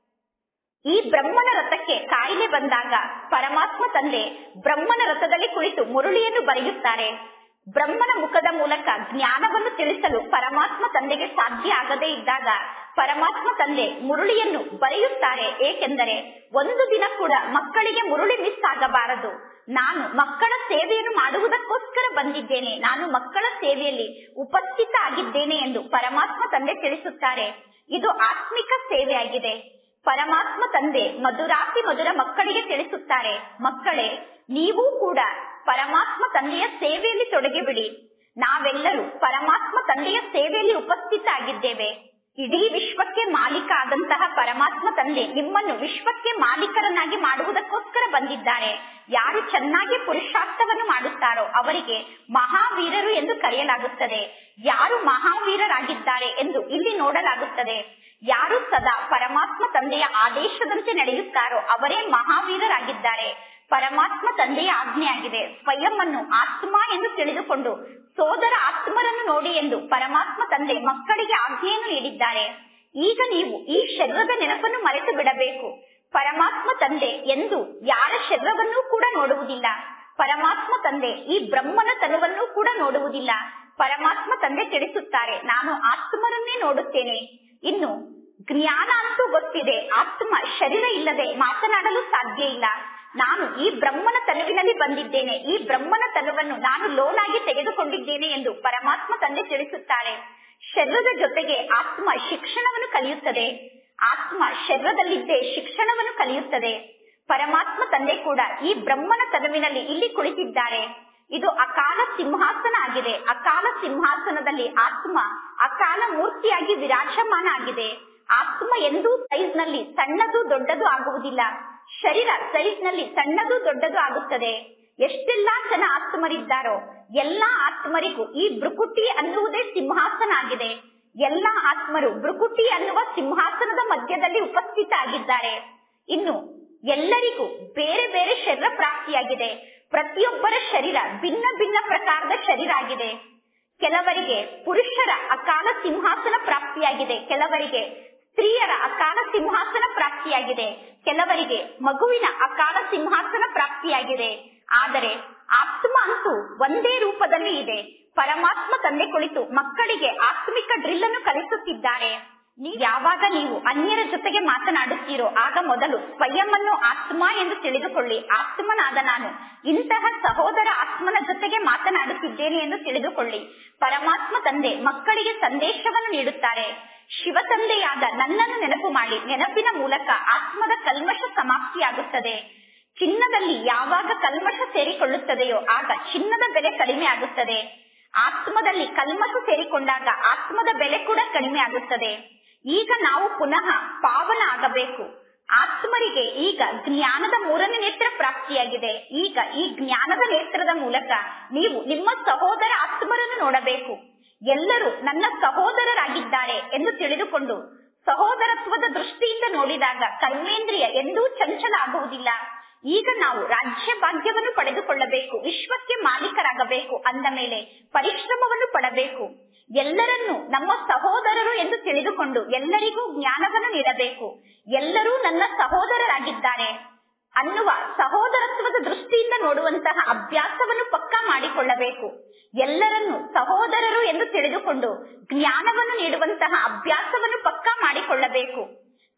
ಈ ಬ್ರಹ್ಮನ ರಥಕ್ಕೆ ಕಾಯಿಲೆ ಬಂದಾಗ ಪರಮಾತ್ಮ ತಂದೆ ಬ್ರಹ್ಮನ ರಥದಲ್ಲಿ ಕುಳಿತು ಮುರುಳಿಯನ್ನು ಬರೆಯುತ್ತಾರೆ ಬ್ರಹ್ಮನ ಮುಖದ ಮೂಲಕ ಜ್ಞಾನವನ್ನು ತಿಳಿಸಲು ಪರಮಾತ್ಮ ತಂದೆಗೆ ಸಾಧ್ಯ ಆಗದೇ ಇದ್ದಾಗ ಪರಮಾತ್ಮ ತಂದೆ ಮುರುಳಿಯನ್ನು ಬರೆಯುತ್ತಾರೆ ಏಕೆಂದರೆ ಒಂದು ದಿನ ಕೂಡ ಮಕ್ಕಳಿಗೆ ಮುರುಳಿ ಮಿಸ್ ಆಗಬಾರದು ನಾನು ಮಕ್ಕಳ ಸೇವೆಯನ್ನು ಮಾಡುವುದಕ್ಕೋಸ್ಕರ ಬಂದಿದ್ದೇನೆ ನಾನು ಮಕ್ಕಳ ಸೇವೆಯಲ್ಲಿ ಉಪಸ್ಥಿತ ಆಗಿದ್ದೇನೆ ಎಂದು ಪರಮಾತ್ಮ ತಂದೆ ತಿಳಿಸುತ್ತಾರೆ ಇದು ಆತ್ಮಿಕ ಸೇವೆಯಾಗಿದೆ ಪರಮಾತ್ಮ ತಂದೆ ಮಧುರಾತಿ ಮಧುರ ಮಕ್ಕಳಿಗೆ ತಿಳಿಸುತ್ತಾರೆ ಮಕ್ಕಳೇ ನೀವು ಕೂಡ ಪರಮಾತ್ಮ ತಂದೆಯ ಸೇವೆಯಲ್ಲಿ ತೊಡಗಿಬಿಡಿ ನಾವೆಲ್ಲರೂ ಪರಮಾತ್ಮ ತಂದೆಯ ಸೇವೆಯಲ್ಲಿ ಉಪಸ್ಥಿತ ಆಗಿದ್ದೇವೆ ಇಡೀ ವಿಶ್ವಕ್ಕೆ ಮಾಲೀಕ ಆದಂತಹ ಪರಮಾತ್ಮ ತಂದೆ ನಿಮ್ಮನ್ನು ವಿಶ್ವಕ್ಕೆ ಮಾಲೀಕರನ್ನಾಗಿ ಮಾಡುವುದಕ್ಕೋಸ್ಕರ ಬಂದಿದ್ದಾರೆ ಯಾರು ಚೆನ್ನಾಗಿ ಪುರುಷಾರ್ಥವನ್ನು ಮಾಡುತ್ತಾರೋ ಅವರಿಗೆ ಮಹಾವೀರರು ಎಂದು ಕರೆಯಲಾಗುತ್ತದೆ ಯಾರು ಮಹಾವೀರರಾಗಿದ್ದಾರೆ ಎಂದು ಇಲ್ಲಿ ನೋಡಲಾಗುತ್ತದೆ ಯಾರು ಸದಾ ಪರಮಾತ್ಮ ತಂದೆಯ ಆದೇಶದಂತೆ ನಡೆಯುತ್ತಾರೋ ಅವರೇ ಮಹಾವೀರರಾಗಿದ್ದಾರೆ ಪರಮಾತ್ಮ ತಂದೆಯ ಆಜ್ಞೆಯಾಗಿದೆ ಸ್ವಯಂ ಅನ್ನು ಆತ್ಮ ಎಂದು ತಿಳಿದುಕೊಂಡು ಸೋದರ ಆತ್ಮರನ್ನು ನೋಡಿ ಎಂದು ಪರಮಾತ್ಮ ತಂದೆ ಮಕ್ಕಳಿಗೆ ಆಜ್ಞೆಯನ್ನು ನೀಡಿದ್ದಾರೆ ಈಗ ನೀವು ಈ ಶರೀರದ ನೆನಪನ್ನು ಮರೆತು ಬಿಡಬೇಕು ಪರಮಾತ್ಮ ತಂದೆ ಎಂದು ಯಾರ ಶರೀರವನ್ನೂ ಕೂಡ ನೋಡುವುದಿಲ್ಲ ಪರಮಾತ್ಮ ತಂದೆ ಈ ಬ್ರಹ್ಮನ ತನುವನ್ನೂ ಕೂಡ ನೋಡುವುದಿಲ್ಲ ಪರಮಾತ್ಮ ತಂದೆ ತಿಳಿಸುತ್ತಾರೆ ನಾನು ಆತ್ಮರನ್ನೇ ನೋಡುತ್ತೇನೆ ಇನ್ನು ಜ್ಞಾನ ಅಂತೂ ಗೊತ್ತಿದೆ ಆತ್ಮ ಶರೀರ ಇಲ್ಲದೆ ಮಾತನಾಡಲು ಸಾಧ್ಯ ಇಲ್ಲ ನಾನು ಈ ಬ್ರಹ್ಮನ ತನುವಿನಲ್ಲಿ ಬಂದಿದ್ದೇನೆ ಈ ಬ್ರಹ್ಮನ ತನುವನ್ನು ನಾನು ಲೋನಾಗಿ ತೆಗೆದುಕೊಂಡಿದ್ದೇನೆ ಎಂದು ಪರಮಾತ್ಮ ತಂದೆ ತಿಳಿಸುತ್ತಾರೆ ಶರೀರದ ಜೊತೆಗೆ ಆತ್ಮ ಶಿಕ್ಷಣವನ್ನು ಕಲಿಯುತ್ತದೆ ಆತ್ಮ ಶರೀರದಲ್ಲಿದ್ದೇ ಶಿಕ್ಷಣವನ್ನು ಕಲಿಯುತ್ತದೆ ಪರಮಾತ್ಮ ತಂದೆ ಕೂಡ ಈ ಬ್ರಹ್ಮನ ತನುವಿನಲ್ಲಿ ಇಲ್ಲಿ ಕುಳಿತಿದ್ದಾರೆ ಇದು ಅಕಾಲ ಸಿಂಹಾಸನ ಆಗಿದೆ ಅಕಾಲ ಸಿಂಹಾಸನದಲ್ಲಿ ಆತ್ಮ ಅಕಾಲ ಮೂರ್ತಿಯಾಗಿ ವಿರಾಜಮಾನ ಆಗಿದೆ ಆತ್ಮ ಎಂದೂ ಸೈಜ್ ನಲ್ಲಿ ಸಣ್ಣದು ದೊಡ್ಡದು ಆಗುವುದಿಲ್ಲ ಶರೀರ ಸೈಜ್ ನಲ್ಲಿ ಸಣ್ಣದು ದೊಡ್ಡದು ಆಗುತ್ತದೆ ಎಷ್ಟೆಲ್ಲಾ ಜನ ಆತ್ಮರಿದ್ದಾರೋ ಎಲ್ಲಾ ಆತ್ಮರಿಗೂ ಈ ಬೃಕುಟಿ ಅನ್ನುವುದೇ ಸಿಂಹಾಸನ ಆಗಿದೆ ಎಲ್ಲಾ ಆತ್ಮರು ಬೃಕುಟಿ ಅನ್ನುವ ಸಿಂಹಾಸನದ ಮಧ್ಯದಲ್ಲಿ ಉಪಸ್ಥಿತ ಆಗಿದ್ದಾರೆ ಇನ್ನು ಎಲ್ಲರಿಗೂ ಬೇರೆ ಬೇರೆ ಶರೀರ ಪ್ರಾಪ್ತಿಯಾಗಿದೆ ಪ್ರತಿಯೊಬ್ಬರ ಶರೀರ ಭಿನ್ನ ಭಿನ್ನ ಪ್ರಕಾರದ ಶರೀರ ಆಗಿದೆ ಕೆಲವರಿಗೆ ಪುರುಷರ ಅಕಾಲ ಸಿಂಹಾಸನ ಪ್ರಾಪ್ತಿಯಾಗಿದೆ ಕೆಲವರಿಗೆ ಸ್ತ್ರೀಯರ ಅಕಾಲ ಸಿಂಹಾಸನ ಪ್ರಾಪ್ತಿಯಾಗಿದೆ ಕೆಲವರಿಗೆ ಮಗುವಿನ ಅಕಾಲ ಸಿಂಹಾಸನ ಪ್ರಾಪ್ತಿಯಾಗಿದೆ ಆದರೆ ಆತ್ಮ ಅಂತೂ ಒಂದೇ ರೂಪದಲ್ಲಿ ಇದೆ ಪರಮಾತ್ಮ ತಂದೆ ಕುಳಿತು ಮಕ್ಕಳಿಗೆ ಆತ್ಮಿಕ ಡ್ರಿಲ್ ಅನ್ನು ಕಲಿಸುತ್ತಿದ್ದಾರೆ ನೀ- ಯಾವಾಗ ನೀವು ಅನ್ಯರ ಜೊತೆಗೆ ಮಾತನಾಡುತ್ತೀರೋ ಆಗ ಮೊದಲು ಸ್ವಯಂ ಅನ್ನು ಆತ್ಮ ಎಂದು ತಿಳಿದುಕೊಳ್ಳಿ ಆತ್ಮನಾದ ನಾನು ಇಂತಹ ಸಹೋದರ ಆತ್ಮನ ಜೊತೆಗೆ ಮಾತನಾಡುತ್ತಿದ್ದೇನೆ ಎಂದು ತಿಳಿದುಕೊಳ್ಳಿ ಪರಮಾತ್ಮ ತಂದೆ ಮಕ್ಕಳಿಗೆ ಸಂದೇಶವನ್ನು ನೀಡುತ್ತಾರೆ ಶಿವ ತಂದೆಯಾದ ನನ್ನನ್ನು ನೆನಪು ಮಾಡಿ ನೆನಪಿನ ಮೂಲಕ ಆತ್ಮದ ಕಲ್ಮಶ ಸಮಾಪ್ತಿಯಾಗುತ್ತದೆ ಚಿನ್ನದಲ್ಲಿ ಯಾವಾಗ ಕಲ್ಮಶ ಸೇರಿಕೊಳ್ಳುತ್ತದೆಯೋ ಆಗ ಚಿನ್ನದ ಬೆಲೆ ಕಡಿಮೆ ಆಗುತ್ತದೆ ಆತ್ಮದಲ್ಲಿ ಕಲ್ಮಶ ಸೇರಿಕೊಂಡಾಗ ಆತ್ಮದ ಬೆಲೆ ಕೂಡ ಕಡಿಮೆ ಆಗುತ್ತದೆ ಈಗ ನಾವು ಪುನಃ ಪಾವನ ಆಗಬೇಕು ಆತ್ಮರಿಗೆ ಈಗ ಜ್ಞಾನದ ಮೂರನೇ ನೇತ್ರ ಪ್ರಾಪ್ತಿಯಾಗಿದೆ ಈಗ ಈ ಜ್ಞಾನದ ನೇತ್ರದ ಮೂಲಕ ನೀವು ನಿಮ್ಮ ಸಹೋದರ ಆತ್ಮರನ್ನು ನೋಡಬೇಕು ಎಲ್ಲರೂ ನನ್ನ ಸಹೋದರರಾಗಿದ್ದಾರೆ ಎಂದು ತಿಳಿದುಕೊಂಡು ಸಹೋದರತ್ವದ ದೃಷ್ಟಿಯಿಂದ ನೋಡಿದಾಗ ಕರ್ಮೇಂದ್ರಿಯ ಎಂದೂ ಚಂಚಲ ಆಗುವುದಿಲ್ಲ ಈಗ ನಾವು ರಾಜ್ಯ ಭಾಗ್ಯವನ್ನು ಪಡೆದುಕೊಳ್ಳಬೇಕು ವಿಶ್ವಕ್ಕೆ ಮಾಲೀಕರಾಗಬೇಕು ಅಂದ ಮೇಲೆ ಪರಿಶ್ರಮವನ್ನು ಪಡಬೇಕು ಎಲ್ಲರನ್ನೂ ನಮ್ಮ ಸಹೋದರರು ಎಂದು ತಿಳಿದುಕೊಂಡು ಎಲ್ಲರಿಗೂ ಜ್ಞಾನವನ್ನು ನೀಡಬೇಕು ಎಲ್ಲರೂ ನನ್ನ ಸಹೋದರರಾಗಿದ್ದಾರೆ ಅನ್ನುವ ಸಹೋದರತ್ವದ ದೃಷ್ಟಿಯಿಂದ ನೋಡುವಂತಹ ಅಭ್ಯಾಸವನ್ನು ಪಕ್ಕಾ ಮಾಡಿಕೊಳ್ಳಬೇಕು ಎಲ್ಲರನ್ನು ಸಹೋದರರು ಎಂದು ತಿಳಿದುಕೊಂಡು ಜ್ಞಾನವನ್ನು ನೀಡುವಂತಹ ಅಭ್ಯಾಸವನ್ನು ಪಕ್ಕಾ ಮಾಡಿಕೊಳ್ಳಬೇಕು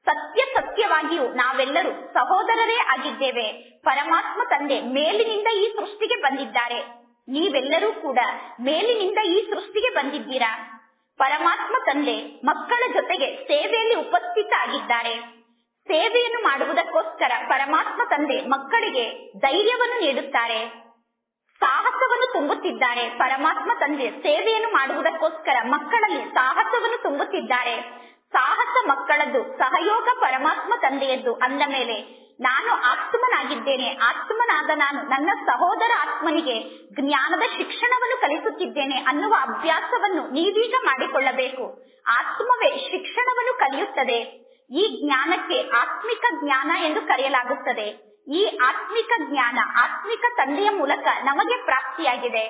ಸತ್ಯ ಸತ್ಯವಾಗಿಯೂ ನಾವೆಲ್ಲರೂ ಸಹೋದರರೇ ಆಗಿದ್ದೇವೆ ಪರಮಾತ್ಮ ತಂದೆ ಮೇಲಿನಿಂದ ಈ ಸೃಷ್ಟಿಗೆ ಬಂದಿದ್ದಾರೆ ನೀವೆಲ್ಲರೂ ಕೂಡ ಮೇಲಿನಿಂದ ಈ ಸೃಷ್ಟಿಗೆ ಬಂದಿದ್ದೀರಾ ಪರಮಾತ್ಮ ತಂದೆ ಮಕ್ಕಳ ಜೊತೆಗೆ ಸೇವೆಯಲ್ಲಿ ಉಪಸ್ಥಿತ ಆಗಿದ್ದಾರೆ ಸೇವೆಯನ್ನು ಮಾಡುವುದಕ್ಕೋಸ್ಕರ ಪರಮಾತ್ಮ ತಂದೆ ಮಕ್ಕಳಿಗೆ ಧೈರ್ಯವನ್ನು ನೀಡುತ್ತಾರೆ ಸಾಹಸವನ್ನು ತುಂಬುತ್ತಿದ್ದಾರೆ ಪರಮಾತ್ಮ ತಂದೆ ಸೇವೆಯನ್ನು ಮಾಡುವುದಕ್ಕೋಸ್ಕರ ಮಕ್ಕಳಲ್ಲಿ ಸಾಹಸವನ್ನು ತುಂಬುತ್ತಿದ್ದಾರೆ ಸಾಹಸ ಮಕ್ಕಳದ್ದು ಸಹಯೋಗ ಪರಮಾತ್ಮ ತಂದೆಯದ್ದು ಅಂದ ಮೇಲೆ ನಾನು ಆತ್ಮನಾಗಿದ್ದೇನೆ ಆತ್ಮನಾದ ನಾನು ನನ್ನ ಸಹೋದರ ಆತ್ಮನಿಗೆ ಜ್ಞಾನದ ಶಿಕ್ಷಣವನ್ನು ಕಲಿಸುತ್ತಿದ್ದೇನೆ ಅನ್ನುವ ಅಭ್ಯಾಸವನ್ನು ನೀವೀಗ ಮಾಡಿಕೊಳ್ಳಬೇಕು ಆತ್ಮವೇ ಶಿಕ್ಷಣವನ್ನು ಕಲಿಯುತ್ತದೆ ಈ ಜ್ಞಾನಕ್ಕೆ ಆತ್ಮಿಕ ಜ್ಞಾನ ಎಂದು ಕರೆಯಲಾಗುತ್ತದೆ ಈ ಆತ್ಮಿಕ ಜ್ಞಾನ ಆತ್ಮಿಕ ತಂದೆಯ ಮೂಲಕ ನಮಗೆ ಪ್ರಾಪ್ತಿಯಾಗಿದೆ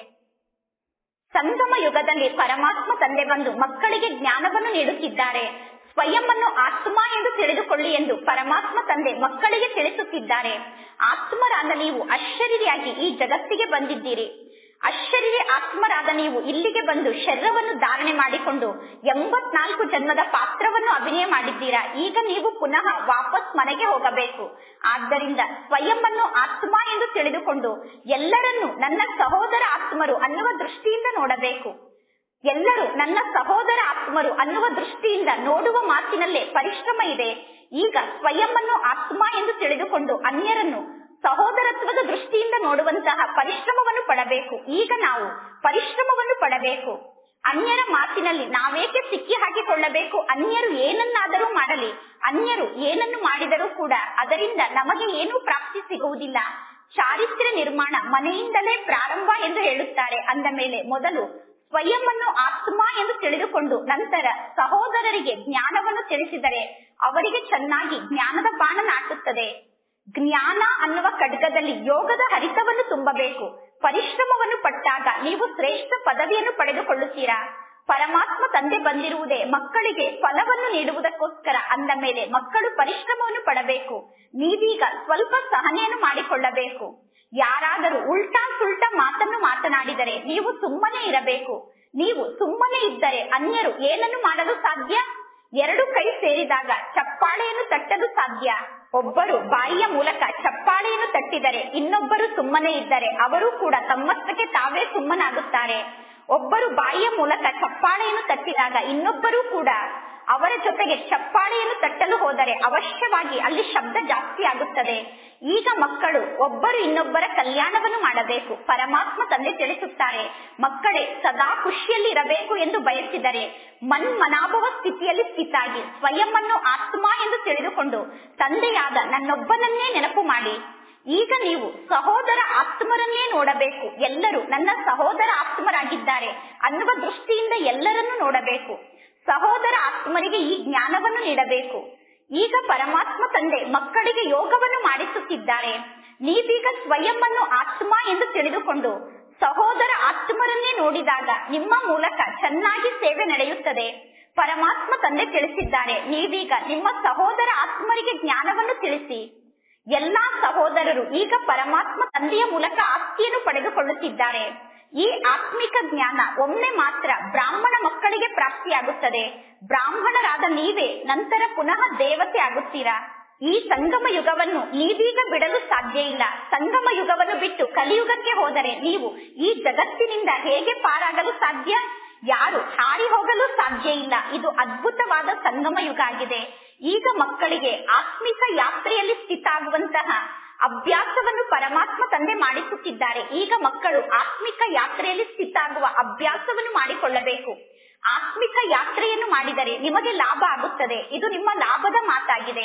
ಸಂಗಮ ಯುಗದಲ್ಲಿ ಪರಮಾತ್ಮ ತಂದೆ ಬಂದು ಮಕ್ಕಳಿಗೆ ಜ್ಞಾನವನ್ನು ನೀಡುತ್ತಿದ್ದಾರೆ ಸ್ವಯಂ ಅನ್ನು ಆತ್ಮ ಎಂದು ತಿಳಿದುಕೊಳ್ಳಿ ಎಂದು ಪರಮಾತ್ಮ ತಂದೆ ಮಕ್ಕಳಿಗೆ ತಿಳಿಸುತ್ತಿದ್ದಾರೆ ಆತ್ಮರಾದ ನೀವು ಅಶರೀರಿಯಾಗಿ ಈ ಜಗತ್ತಿಗೆ ಬಂದಿದ್ದೀರಿ ಅಶರೀರಿ ಆತ್ಮರಾದ ನೀವು ಇಲ್ಲಿಗೆ ಬಂದು ಶರೀರವನ್ನು ಧಾರಣೆ ಮಾಡಿಕೊಂಡು ಎಂಬತ್ನಾಲ್ಕು ಜನ್ಮದ ಪಾತ್ರವನ್ನು ಅಭಿನಯ ಮಾಡಿದ್ದೀರಾ ಈಗ ನೀವು ಪುನಃ ವಾಪಸ್ ಮನೆಗೆ ಹೋಗಬೇಕು ಆದ್ದರಿಂದ ಸ್ವಯಂ ಅನ್ನು ಆತ್ಮ ಎಂದು ತಿಳಿದುಕೊಂಡು ಎಲ್ಲರನ್ನೂ ನನ್ನ ಸಹೋದರ ಆತ್ಮರು ಅನ್ನುವ ದೃಷ್ಟಿಯಿಂದ ನೋಡಬೇಕು ಎಲ್ಲರೂ ನನ್ನ ಸಹೋದರ ಆತ್ಮರು ಅನ್ನುವ ದೃಷ್ಟಿಯಿಂದ ನೋಡುವ ಮಾತಿನಲ್ಲೇ ಪರಿಶ್ರಮ ಇದೆ ಈಗ ಸ್ವಯಂ ಅನ್ನು ಆತ್ಮ ಎಂದು ತಿಳಿದುಕೊಂಡು ಅನ್ಯರನ್ನು ಸಹೋದರತ್ವದ ದೃಷ್ಟಿಯಿಂದ ನೋಡುವಂತಹ ಪರಿಶ್ರಮವನ್ನು ಪಡಬೇಕು ಈಗ ನಾವು ಪರಿಶ್ರಮವನ್ನು ಪಡಬೇಕು ಅನ್ಯರ ಮಾತಿನಲ್ಲಿ ನಾವೇಕೆ ಸಿಕ್ಕಿ ಹಾಕಿಕೊಳ್ಳಬೇಕು ಅನ್ಯರು ಏನನ್ನಾದರೂ ಮಾಡಲಿ ಅನ್ಯರು ಏನನ್ನು ಮಾಡಿದರೂ ಕೂಡ ಅದರಿಂದ ನಮಗೆ ಏನೂ ಪ್ರಾಪ್ತಿ ಸಿಗುವುದಿಲ್ಲ ಚಾರಿತ್ರ್ಯ ನಿರ್ಮಾಣ ಮನೆಯಿಂದಲೇ ಪ್ರಾರಂಭ ಎಂದು ಹೇಳುತ್ತಾರೆ ಅಂದ ಮೇಲೆ ಮೊದಲು ಸ್ವಯಂ ಅನ್ನು ಆತ್ಮ ಎಂದು ತಿಳಿದುಕೊಂಡು ನಂತರ ಸಹೋದರರಿಗೆ ಜ್ಞಾನವನ್ನು ತಿಳಿಸಿದರೆ ಅವರಿಗೆ ಚೆನ್ನಾಗಿ ಜ್ಞಾನದ ಬಾಣ ನಾಟುತ್ತದೆ ಜ್ಞಾನ ಅನ್ನುವ ಖಡ್ಗದಲ್ಲಿ ಯೋಗದ ಹರಿತವನ್ನು ತುಂಬಬೇಕು ಪರಿಶ್ರಮವನ್ನು ಪಟ್ಟಾಗ ನೀವು ಶ್ರೇಷ್ಠ ಪದವಿಯನ್ನು ಪಡೆದುಕೊಳ್ಳುತ್ತೀರಾ ಪರಮಾತ್ಮ ತಂದೆ ಬಂದಿರುವುದೇ ಮಕ್ಕಳಿಗೆ ಫಲವನ್ನು ನೀಡುವುದಕ್ಕೋಸ್ಕರ ಅಂದ ಮೇಲೆ ಮಕ್ಕಳು ಪರಿಶ್ರಮವನ್ನು ಪಡಬೇಕು ನೀವೀಗ ಸ್ವಲ್ಪ ಸಹನೆಯನ್ನು ಮಾಡಿಕೊಳ್ಳಬೇಕು ಯಾರಾದರೂ ಉಲ್ಟಾ ಸುಲ್ಟಾ ಮಾತನ್ನು ಮಾತನಾಡಿದರೆ ನೀವು ಸುಮ್ಮನೆ ಇರಬೇಕು ನೀವು ಸುಮ್ಮನೆ ಇದ್ದರೆ ಅನ್ಯರು ಏನನ್ನು ಮಾಡಲು ಸಾಧ್ಯ ಎರಡು ಕೈ ಸೇರಿದಾಗ ಚಪ್ಪಾಳೆಯನ್ನು ತಟ್ಟಲು ಸಾಧ್ಯ ಒಬ್ಬರು ಬಾಯಿಯ ಮೂಲಕ ಚಪ್ಪಾಳೆಯನ್ನು ತಟ್ಟಿದರೆ ಇನ್ನೊಬ್ಬರು ಸುಮ್ಮನೆ ಇದ್ದರೆ ಅವರು ಕೂಡ ತಮ್ಮಷ್ಟಕ್ಕೆ ತಾವೇ ಸುಮ್ಮನಾಗುತ್ತಾರೆ ಒಬ್ಬರು ಬಾಯಿಯ ಮೂಲಕ ಚಪ್ಪಾಳೆಯನ್ನು ತಟ್ಟಿದಾಗ ಇನ್ನೊಬ್ಬರು ಕೂಡ ಅವರ ಜೊತೆಗೆ ಚಪ್ಪಾಳೆಯನ್ನು ತಟ್ಟಲು ಹೋದರೆ ಅವಶ್ಯವಾಗಿ ಅಲ್ಲಿ ಶಬ್ದ ಜಾಸ್ತಿ ಆಗುತ್ತದೆ ಈಗ ಮಕ್ಕಳು ಒಬ್ಬರು ಇನ್ನೊಬ್ಬರ ಕಲ್ಯಾಣವನ್ನು ಮಾಡಬೇಕು ಪರಮಾತ್ಮ ತಂದೆ ತಿಳಿಸುತ್ತಾರೆ ಮಕ್ಕಳೇ ಸದಾ ಖುಷಿಯಲ್ಲಿ ಇರಬೇಕು ಎಂದು ಬಯಸಿದರೆ ಮನ್ಮನಾಭವ ಸ್ಥಿತಿಯಲ್ಲಿ ಸ್ಥಿತಾಗಿ ಸ್ವಯಂ ಅನ್ನು ಆತ್ಮ ಎಂದು ತಿಳಿದುಕೊಂಡು ತಂದೆಯಾದ ನನ್ನೊಬ್ಬನನ್ನೇ ನೆನಪು ಮಾಡಿ ಈಗ ನೀವು ಸಹೋದರ ಆತ್ಮರನ್ನೇ ನೋಡಬೇಕು ಎಲ್ಲರೂ ನನ್ನ ಸಹೋದರ ಆತ್ಮರಾಗಿದ್ದಾರೆ ಅನ್ನುವ ದೃಷ್ಟಿಯಿಂದ ಎಲ್ಲರನ್ನೂ ನೋಡಬೇಕು ಸಹೋದರ ಆತ್ಮರಿಗೆ ಈ ಜ್ಞಾನವನ್ನು ನೀಡಬೇಕು ಈಗ ಪರಮಾತ್ಮ ತಂದೆ ಮಕ್ಕಳಿಗೆ ಯೋಗವನ್ನು ಮಾಡಿಸುತ್ತಿದ್ದಾರೆ ನೀವೀಗ ಸ್ವಯಂ ಅನ್ನು ಆತ್ಮ ಎಂದು ತಿಳಿದುಕೊಂಡು ಸಹೋದರ ಆತ್ಮರನ್ನೇ ನೋಡಿದಾಗ ನಿಮ್ಮ ಮೂಲಕ ಚೆನ್ನಾಗಿ ಸೇವೆ ನಡೆಯುತ್ತದೆ ಪರಮಾತ್ಮ ತಂದೆ ತಿಳಿಸಿದ್ದಾರೆ ನೀವೀಗ ನಿಮ್ಮ ಸಹೋದರ ಆತ್ಮರಿಗೆ ಜ್ಞಾನವನ್ನು ತಿಳಿಸಿ ಎಲ್ಲಾ ಸಹೋದರರು ಈಗ ಪರಮಾತ್ಮ ತಂದೆಯ ಮೂಲಕ ಆಸ್ತಿಯನ್ನು ಪಡೆದುಕೊಳ್ಳುತ್ತಿದ್ದಾರೆ ಈ ಆತ್ಮಿಕ ಜ್ಞಾನ ಒಮ್ಮೆ ಮಾತ್ರ ಬ್ರಾಹ್ಮಣ ಮಕ್ಕಳಿಗೆ ಪ್ರಾಪ್ತಿಯಾಗುತ್ತದೆ ಬ್ರಾಹ್ಮಣರಾದ ನೀವೇ ನಂತರ ಪುನಃ ದೇವತೆ ಆಗುತ್ತೀರಾ ಈ ಸಂಗಮ ಯುಗವನ್ನು ನೀವೀಗ ಬಿಡಲು ಸಾಧ್ಯ ಇಲ್ಲ ಸಂಗಮ ಯುಗವನ್ನು ಬಿಟ್ಟು ಕಲಿಯುಗಕ್ಕೆ ಹೋದರೆ ನೀವು ಈ ಜಗತ್ತಿನಿಂದ ಹೇಗೆ ಪಾರಾಗಲು ಸಾಧ್ಯ ಯಾರು ಹಾರಿ ಹೋಗಲು ಸಾಧ್ಯ ಇಲ್ಲ ಇದು ಅದ್ಭುತವಾದ ಸಂಗಮ ಯುಗ ಆಗಿದೆ ಈಗ ಮಕ್ಕಳಿಗೆ ಆತ್ಮಿಕ ಯಾತ್ರೆಯಲ್ಲಿ ಸ್ಥಿತ ಆಗುವಂತಹ ಅಭ್ಯಾಸವನ್ನು ಪರಮಾತ್ಮ ತಂದೆ ಮಾಡಿಸುತ್ತಿದ್ದಾರೆ ಈಗ ಮಕ್ಕಳು ಆತ್ಮಿಕ ಯಾತ್ರೆಯಲ್ಲಿ ಸ್ಥಿತ ಆಗುವ ಅಭ್ಯಾಸವನ್ನು ಮಾಡಿಕೊಳ್ಳಬೇಕು ಆತ್ಮಿಕ ಯಾತ್ರೆಯನ್ನು ಮಾಡಿದರೆ ನಿಮಗೆ ಲಾಭ ಆಗುತ್ತದೆ ಇದು ನಿಮ್ಮ ಲಾಭದ ಮಾತಾಗಿದೆ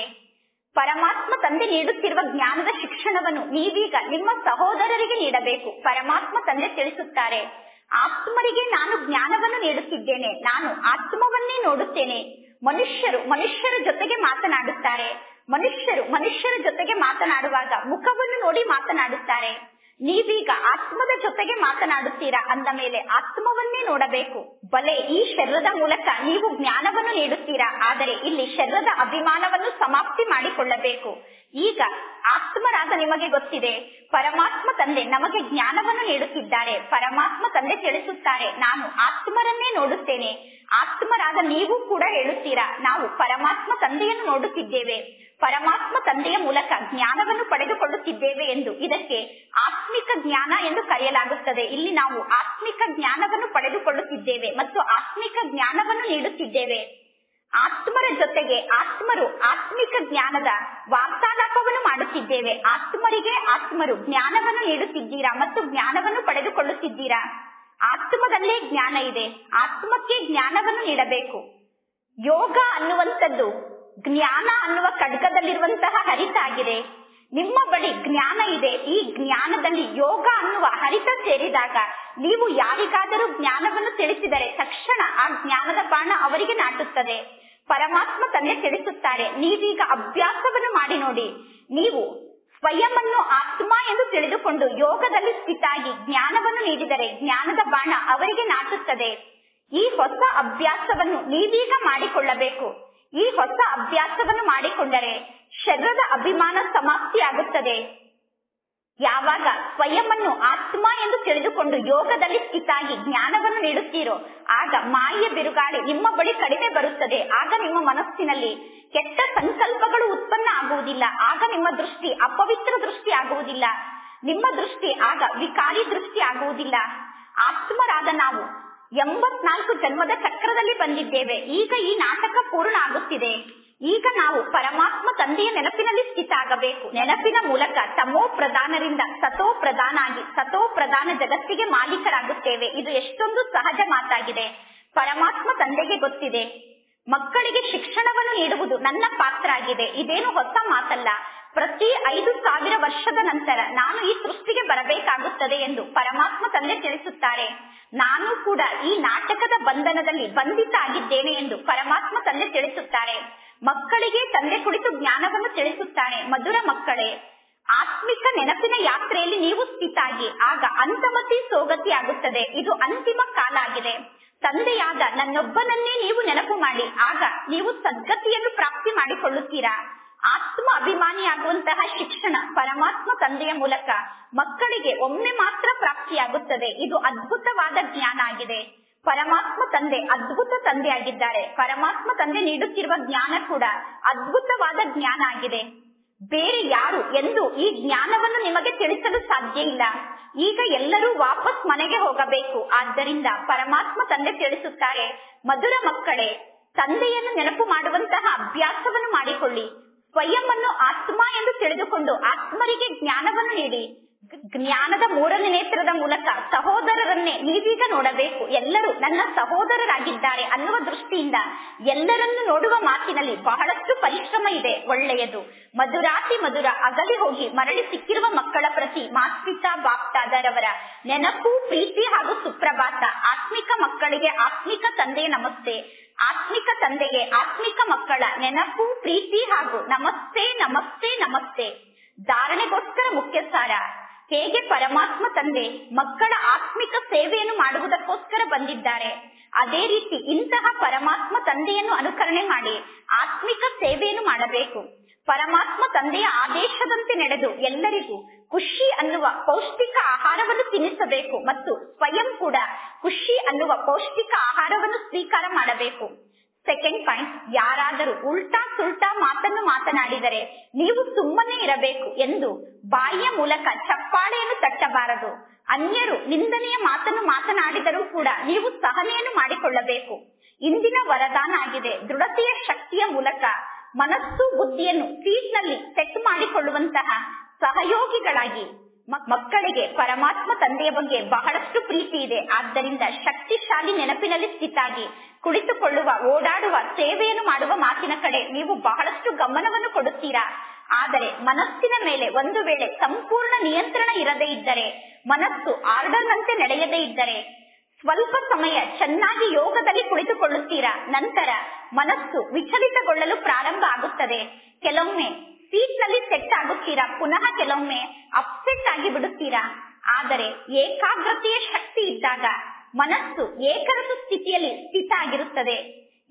ಪರಮಾತ್ಮ ತಂದೆ ನೀಡುತ್ತಿರುವ ಜ್ಞಾನದ ಶಿಕ್ಷಣವನ್ನು ನೀವೀಗ ನಿಮ್ಮ ಸಹೋದರರಿಗೆ ನೀಡಬೇಕು ಪರಮಾತ್ಮ ತಂದೆ ತಿಳಿಸುತ್ತಾರೆ ಆತ್ಮರಿಗೆ ನಾನು ಜ್ಞಾನವನ್ನು ನೀಡುತ್ತಿದ್ದೇನೆ ನಾನು ಆತ್ಮವನ್ನೇ ನೋಡುತ್ತೇನೆ ಮನುಷ್ಯರು ಮನುಷ್ಯರ ಜೊತೆಗೆ ಮಾತನಾಡುತ್ತಾರೆ ಮನುಷ್ಯರು ಮನುಷ್ಯರ ಜೊತೆಗೆ ಮಾತನಾಡುವಾಗ ಮುಖವನ್ನು ನೋಡಿ ಮಾತನಾಡುತ್ತಾರೆ ನೀವೀಗ ಆತ್ಮದ ಜೊತೆಗೆ ಮಾತನಾಡುತ್ತೀರಾ ಅಂದ ಮೇಲೆ ಆತ್ಮವನ್ನೇ ನೋಡಬೇಕು ಬಲೆ ಈ ಶರೀರದ ಮೂಲಕ ನೀವು ಜ್ಞಾನವನ್ನು ನೀಡುತ್ತೀರಾ ಆದರೆ ಇಲ್ಲಿ ಶರೀರದ ಅಭಿಮಾನವನ್ನು ಸಮಾಪ್ತಿ ಮಾಡಿಕೊಳ್ಳಬೇಕು ಈಗ ಆತ್ಮರಾದ ನಿಮಗೆ ಗೊತ್ತಿದೆ ಪರಮಾತ್ಮ ತಂದೆ ನಮಗೆ ಜ್ಞಾನವನ್ನು ನೀಡುತ್ತಿದ್ದಾರೆ ಪರಮಾತ್ಮ ತಂದೆ ತಿಳಿಸುತ್ತಾರೆ ನಾನು ಆತ್ಮರನ್ನೇ ನೋಡುತ್ತೇನೆ ಆತ್ಮರಾದ ನೀವು ಕೂಡ ಹೇಳುತ್ತೀರಾ ನಾವು ಪರಮಾತ್ಮ ತಂದೆಯನ್ನು ನೋಡುತ್ತಿದ್ದೇವೆ ಪರಮಾತ್ಮ ತಂದೆಯ ಮೂಲಕ ಜ್ಞಾನವನ್ನು ಪಡೆದುಕೊಳ್ಳುತ್ತಿದ್ದೇವೆ ಎಂದು ಇದಕ್ಕೆ ಆತ್ಮಿಕ ಜ್ಞಾನ ಎಂದು ಕರೆಯಲಾಗುತ್ತದೆ ಇಲ್ಲಿ ನಾವು ಆತ್ಮಿಕ ಜ್ಞಾನವನ್ನು ಪಡೆದುಕೊಳ್ಳುತ್ತಿದ್ದೇವೆ ಮತ್ತು ಆತ್ಮಿಕ ಜ್ಞಾನವನ್ನು ನೀಡುತ್ತಿದ್ದೇವೆ ಆತ್ಮರ ಜೊತೆಗೆ ಆತ್ಮರು ಆತ್ಮಿಕ ಜ್ಞಾನದ ವಾರ್ತಾಲಾಪವನ್ನು ಮಾಡುತ್ತಿದ್ದೇವೆ ಆತ್ಮರಿಗೆ ಆತ್ಮರು ಜ್ಞಾನವನ್ನು ನೀಡುತ್ತಿದ್ದೀರಾ ಮತ್ತು ಜ್ಞಾನವನ್ನು ಪಡೆದುಕೊಳ್ಳುತ್ತಿದ್ದೀರಾ ಆತ್ಮದಲ್ಲೇ ಜ್ಞಾನ ಇದೆ ಆತ್ಮಕ್ಕೆ ಜ್ಞಾನವನ್ನು ನೀಡಬೇಕು ಯೋಗ ಅನ್ನುವಂಥದ್ದು ಜ್ಞಾನ ಅನ್ನುವ ಖಡ್ಗದಲ್ಲಿರುವಂತಹ ಹರಿತ ಆಗಿದೆ ನಿಮ್ಮ ಬಳಿ ಜ್ಞಾನ ಇದೆ ಈ ಜ್ಞಾನದಲ್ಲಿ ಯೋಗ ಅನ್ನುವ ಹರಿತ ಸೇರಿದಾಗ ನೀವು ಯಾರಿಗಾದರೂ ಜ್ಞಾನವನ್ನು ತಿಳಿಸಿದರೆ ತಕ್ಷಣ ಆ ಜ್ಞಾನದ ಬಾಣ ಅವರಿಗೆ ನಾಟುತ್ತದೆ ಪರಮಾತ್ಮ ತಂದೆ ತಿಳಿಸುತ್ತಾರೆ ನೀವೀಗ ಅಭ್ಯಾಸವನ್ನು ಮಾಡಿ ನೋಡಿ ನೀವು ಸ್ವಯಂವನ್ನು ಆತ್ಮ ಎಂದು ತಿಳಿದುಕೊಂಡು ಯೋಗದಲ್ಲಿ ಸ್ಥಿತಾಗಿ ಜ್ಞಾನವನ್ನು ನೀಡಿದರೆ ಜ್ಞಾನದ ಬಾಣ ಅವರಿಗೆ ನಾಟುತ್ತದೆ ಈ ಹೊಸ ಅಭ್ಯಾಸವನ್ನು ನೀವೀಗ ಮಾಡಿಕೊಳ್ಳಬೇಕು ಈ ಹೊಸ ಅಭ್ಯಾಸವನ್ನು ಮಾಡಿಕೊಂಡರೆ ಶರೀರದ ಅಭಿಮಾನ ಸಮಾಪ್ತಿ ಆಗುತ್ತದೆ ಯಾವಾಗ ಸ್ವಯಂವನ್ನು ಆತ್ಮ ಎಂದು ತಿಳಿದುಕೊಂಡು ಯೋಗದಲ್ಲಿ ಸ್ಥಿತಾಗಿ ಜ್ಞಾನವನ್ನು ನೀಡುತ್ತೀರೋ ಆಗ ಮಾಯೆಯ ಬಿರುಗಾಳಿ ನಿಮ್ಮ ಬಳಿ ಕಡಿಮೆ ಬರುತ್ತದೆ ಆಗ ನಿಮ್ಮ ಮನಸ್ಸಿನಲ್ಲಿ ಕೆಟ್ಟ ಸಂಕಲ್ಪಗಳು ಉತ್ಪನ್ನ ಆಗುವುದಿಲ್ಲ ಆಗ ನಿಮ್ಮ ದೃಷ್ಟಿ ಅಪವಿತ್ರ ದೃಷ್ಟಿ ಆಗುವುದಿಲ್ಲ ನಿಮ್ಮ ದೃಷ್ಟಿ ಆಗ ವಿಕಾರಿ ದೃಷ್ಟಿ ಆಗುವುದಿಲ್ಲ ಆತ್ಮರಾದ ನಾವು ಎಂಬತ್ನಾಲ್ಕು ಜನ್ಮದ ಚಕ್ರದಲ್ಲಿ ಬಂದಿದ್ದೇವೆ ಈಗ ಈ ನಾಟಕ ಪೂರ್ಣ ಆಗುತ್ತಿದೆ ಈಗ ನಾವು ಪರಮಾತ್ಮ ತಂದೆಯ ನೆನಪಿನಲ್ಲಿ ಸ್ಥಿತ ಆಗಬೇಕು ನೆನಪಿನ ಮೂಲಕ ತಮೋ ಪ್ರಧಾನರಿಂದ ಸತೋ ಪ್ರಧಾನ ಆಗಿ ಸತೋ ಪ್ರಧಾನ ಜಗತ್ತಿಗೆ ಮಾಲೀಕರಾಗುತ್ತೇವೆ ಇದು ಎಷ್ಟೊಂದು ಸಹಜ ಮಾತಾಗಿದೆ ಪರಮಾತ್ಮ ತಂದೆಗೆ ಗೊತ್ತಿದೆ ಮಕ್ಕಳಿಗೆ ಶಿಕ್ಷಣವನ್ನು ನೀಡುವುದು ನನ್ನ ಪಾತ್ರ ಆಗಿದೆ ಇದೇನು ಹೊಸ ಮಾತಲ್ಲ ಪ್ರತಿ ಐದು ಸಾವಿರ ವರ್ಷದ ನಂತರ ನಾನು ಈ ಸೃಷ್ಟಿಗೆ ಬರಬೇಕಾಗುತ್ತದೆ ಎಂದು ಪರಮಾತ್ಮ ತಂದೆ ತಿಳಿಸುತ್ತಾರೆ ನಾನು ಕೂಡ ಈ ನಾಟಕದ ಬಂಧನದಲ್ಲಿ ಬಂಧಿತ ಆಗಿದ್ದೇನೆ ಎಂದು ಪರಮಾತ್ಮ ತಂದೆ ತಿಳಿಸುತ್ತಾರೆ ಮಕ್ಕಳಿಗೆ ತಂದೆ ಕುರಿತು ಜ್ಞಾನವನ್ನು ತಿಳಿಸುತ್ತಾನೆ ಮಧುರ ಮಕ್ಕಳೇ ಆತ್ಮಿಕ ನೆನಪಿನ ಯಾತ್ರೆಯಲ್ಲಿ ನೀವು ಸ್ಥಿತಾಗಿ ಆಗ ಅಂತಮತಿ ಸೋಗತಿ ಆಗುತ್ತದೆ ಇದು ಅಂತಿಮ ಕಾಲ ಆಗಿದೆ ತಂದೆಯಾದ ನನ್ನೊಬ್ಬನನ್ನೇ ನೀವು ನೆನಪು ಮಾಡಿ ಆಗ ನೀವು ಸದ್ಗತಿಯನ್ನು ಪ್ರಾಪ್ತಿ ಮಾಡಿಕೊಳ್ಳುತ್ತೀರಾ ಆತ್ಮ ಅಭಿಮಾನಿಯಾಗುವಂತಹ ಶಿಕ್ಷಣ ಪರಮಾತ್ಮ ತಂದೆಯ ಮೂಲಕ ಮಕ್ಕಳಿಗೆ ಒಮ್ಮೆ ಮಾತ್ರ ಪ್ರಾಪ್ತಿಯಾಗುತ್ತದೆ ಇದು ಅದ್ಭುತವಾದ ಜ್ಞಾನ ಆಗಿದೆ ಪರಮಾತ್ಮ ತಂದೆ ಅದ್ಭುತ ತಂದೆ ಆಗಿದ್ದಾರೆ ಪರಮಾತ್ಮ ತಂದೆ ನೀಡುತ್ತಿರುವ ಜ್ಞಾನ ಕೂಡ ಅದ್ಭುತವಾದ ಜ್ಞಾನ ಆಗಿದೆ ಬೇರೆ ಯಾರು ಎಂದು ಈ ಜ್ಞಾನವನ್ನು ನಿಮಗೆ ತಿಳಿಸಲು ಸಾಧ್ಯ ಇಲ್ಲ ಈಗ ಎಲ್ಲರೂ ವಾಪಸ್ ಮನೆಗೆ ಹೋಗಬೇಕು ಆದ್ದರಿಂದ ಪರಮಾತ್ಮ ತಂದೆ ತಿಳಿಸುತ್ತಾರೆ ಮಧುರ ಮಕ್ಕಳೇ ತಂದೆಯನ್ನು ನೆನಪು ಮಾಡುವಂತಹ ಅಭ್ಯಾಸವನ್ನು ಮಾಡಿಕೊಳ್ಳಿ ಸ್ವಯಂವನ್ನು ಆತ್ಮ ಎಂದು ತಿಳಿದುಕೊಂಡು ಆತ್ಮರಿಗೆ ಜ್ಞಾನವನ್ನು ನೀಡಿ ಜ್ಞಾನದ ಮೂರನೇ ನೇತ್ರದ ಮೂಲಕ ಸಹೋದರರನ್ನೇ ನೀವೀಗ ನೋಡಬೇಕು ಎಲ್ಲರೂ ನನ್ನ ಸಹೋದರರಾಗಿದ್ದಾರೆ ಅನ್ನುವ ದೃಷ್ಟಿಯಿಂದ ಎಲ್ಲರನ್ನು ನೋಡುವ ಮಾತಿನಲ್ಲಿ ಬಹಳಷ್ಟು ಪರಿಶ್ರಮ ಇದೆ ಒಳ್ಳೆಯದು ಮಧುರಾತಿ ಮಧುರ ಅಗಲಿ ಹೋಗಿ ಮರಳಿ ಸಿಕ್ಕಿರುವ ಮಕ್ಕಳ ಪ್ರತಿ ಮಾಸ್ಪಿತಾ ಬಾಪ್ತಾದರವರ ನೆನಪು ಪ್ರೀತಿ ಹಾಗೂ ಸುಪ್ರಭಾತ ಆತ್ಮಿಕ ಮಕ್ಕಳಿಗೆ ಆತ್ಮಿಕ ತಂದೆಯ ನಮಸ್ತೆ ಆತ್ಮಿಕ ತಂದೆಗೆ ಆತ್ಮಿಕ ಮಕ್ಕಳ ನೆನಪು ಪ್ರೀತಿ ಹಾಗೂ ನಮಸ್ತೆ ನಮಸ್ತೆ ನಮಸ್ತೆ ಧಾರಣೆಗೋಸ್ಕರ ಮುಖ್ಯ ಸಾರ ಹೇಗೆ ಪರಮಾತ್ಮ ತಂದೆ ಮಕ್ಕಳ ಆತ್ಮಿಕ ಸೇವೆಯನ್ನು ಮಾಡುವುದಕ್ಕೋಸ್ಕರ ಬಂದಿದ್ದಾರೆ ಅದೇ ರೀತಿ ಇಂತಹ ಪರಮಾತ್ಮ ತಂದೆಯನ್ನು ಅನುಕರಣೆ ಮಾಡಿ ಆತ್ಮಿಕ ಸೇವೆಯನ್ನು ಮಾಡಬೇಕು ಪರಮಾತ್ಮ ತಂದೆಯ ಆದೇಶದಂತೆ ನಡೆದು ಎಲ್ಲರಿಗೂ ಖುಷಿ ಅನ್ನುವ ಪೌಷ್ಟಿಕ ಆಹಾರವನ್ನು ತಿನ್ನಿಸಬೇಕು ಮತ್ತು ಸ್ವಯಂ ಕೂಡ ಖುಷಿ ಅನ್ನುವ ಪೌಷ್ಟಿಕ ಆಹಾರವನ್ನು ಸ್ವೀಕಾರ ಮಾಡಬೇಕು ಸೆಕೆಂಡ್ ಪಾಯಿಂಟ್ ಯಾರಾದರೂ ಉಲ್ಟಾ ಸುಲ್ಟಾ ಮಾತನ್ನು ಮಾತನಾಡಿದರೆ ನೀವು ಸುಮ್ಮನೆ ಇರಬೇಕು ಎಂದು ಬಾಯಿಯ ಮೂಲಕ ಚಪ್ಪಾಳೆಯನ್ನು ತಟ್ಟಬಾರದು ಅನ್ಯರು ನಿಂದನೆಯ ಮಾತನ್ನು ಮಾತನಾಡಿದರೂ ಕೂಡ ನೀವು ಸಹನೆಯನ್ನು ಮಾಡಿಕೊಳ್ಳಬೇಕು ಇಂದಿನ ವರದಾನ ಆಗಿದೆ ದೃಢತೆಯ ಶಕ್ತಿಯ ಮೂಲಕ ಮನಸ್ಸು ಬುದ್ಧಿಯನ್ನು ಸೀಟ್ನಲ್ಲಿ ಸೆಟ್ ಮಾಡಿಕೊಳ್ಳುವಂತಹ ಸಹಯೋಗಿಗಳಾಗಿ ಮಕ್ಕಳಿಗೆ ಪರಮಾತ್ಮ ತಂದೆಯ ಬಗ್ಗೆ ಬಹಳಷ್ಟು ಪ್ರೀತಿ ಇದೆ ಆದ್ದರಿಂದ ಶಕ್ತಿಶಾಲಿ ನೆನಪಿನಲ್ಲಿ ಸ್ಥಿತಾಗಿ ಕುಳಿತುಕೊಳ್ಳುವ ಓಡಾಡುವ ಸೇವೆಯನ್ನು ಮಾಡುವ ಮಾತಿನ ಕಡೆ ನೀವು ಬಹಳಷ್ಟು ಗಮನವನ್ನು ಕೊಡುತ್ತೀರಾ ಆದರೆ ಮನಸ್ಸಿನ ಮೇಲೆ ಒಂದು ವೇಳೆ ಸಂಪೂರ್ಣ ನಿಯಂತ್ರಣ ಇರದೇ ಇದ್ದರೆ ಮನಸ್ಸು ಆರ್ಡರ್ನಂತೆ ನಡೆಯದೇ ಇದ್ದರೆ ಸ್ವಲ್ಪ ಸಮಯ ಚೆನ್ನಾಗಿ ಯೋಗದಲ್ಲಿ ಕುಳಿತುಕೊಳ್ಳುತ್ತೀರಾ ನಂತರ ಮನಸ್ಸು ವಿಚಲಿತಗೊಳ್ಳಲು ಪ್ರಾರಂಭ ಆಗುತ್ತದೆ ಕೆಲವೊಮ್ಮೆ ಸೀಟ್ ನಲ್ಲಿ ಸೆಟ್ ಆಗುತ್ತೀರಾ ಪುನಃ ಕೆಲವೊಮ್ಮೆ ಅಪ್ಸೆಟ್ ಆಗಿ ಬಿಡುತ್ತೀರಾ ಆದರೆ ಏಕಾಗ್ರತೆಯ ಶಕ್ತಿ ಇದ್ದಾಗ ಮನಸ್ಸು ಏಕರಸು ಸ್ಥಿತಿಯಲ್ಲಿ ಸ್ಥಿತ ಆಗಿರುತ್ತದೆ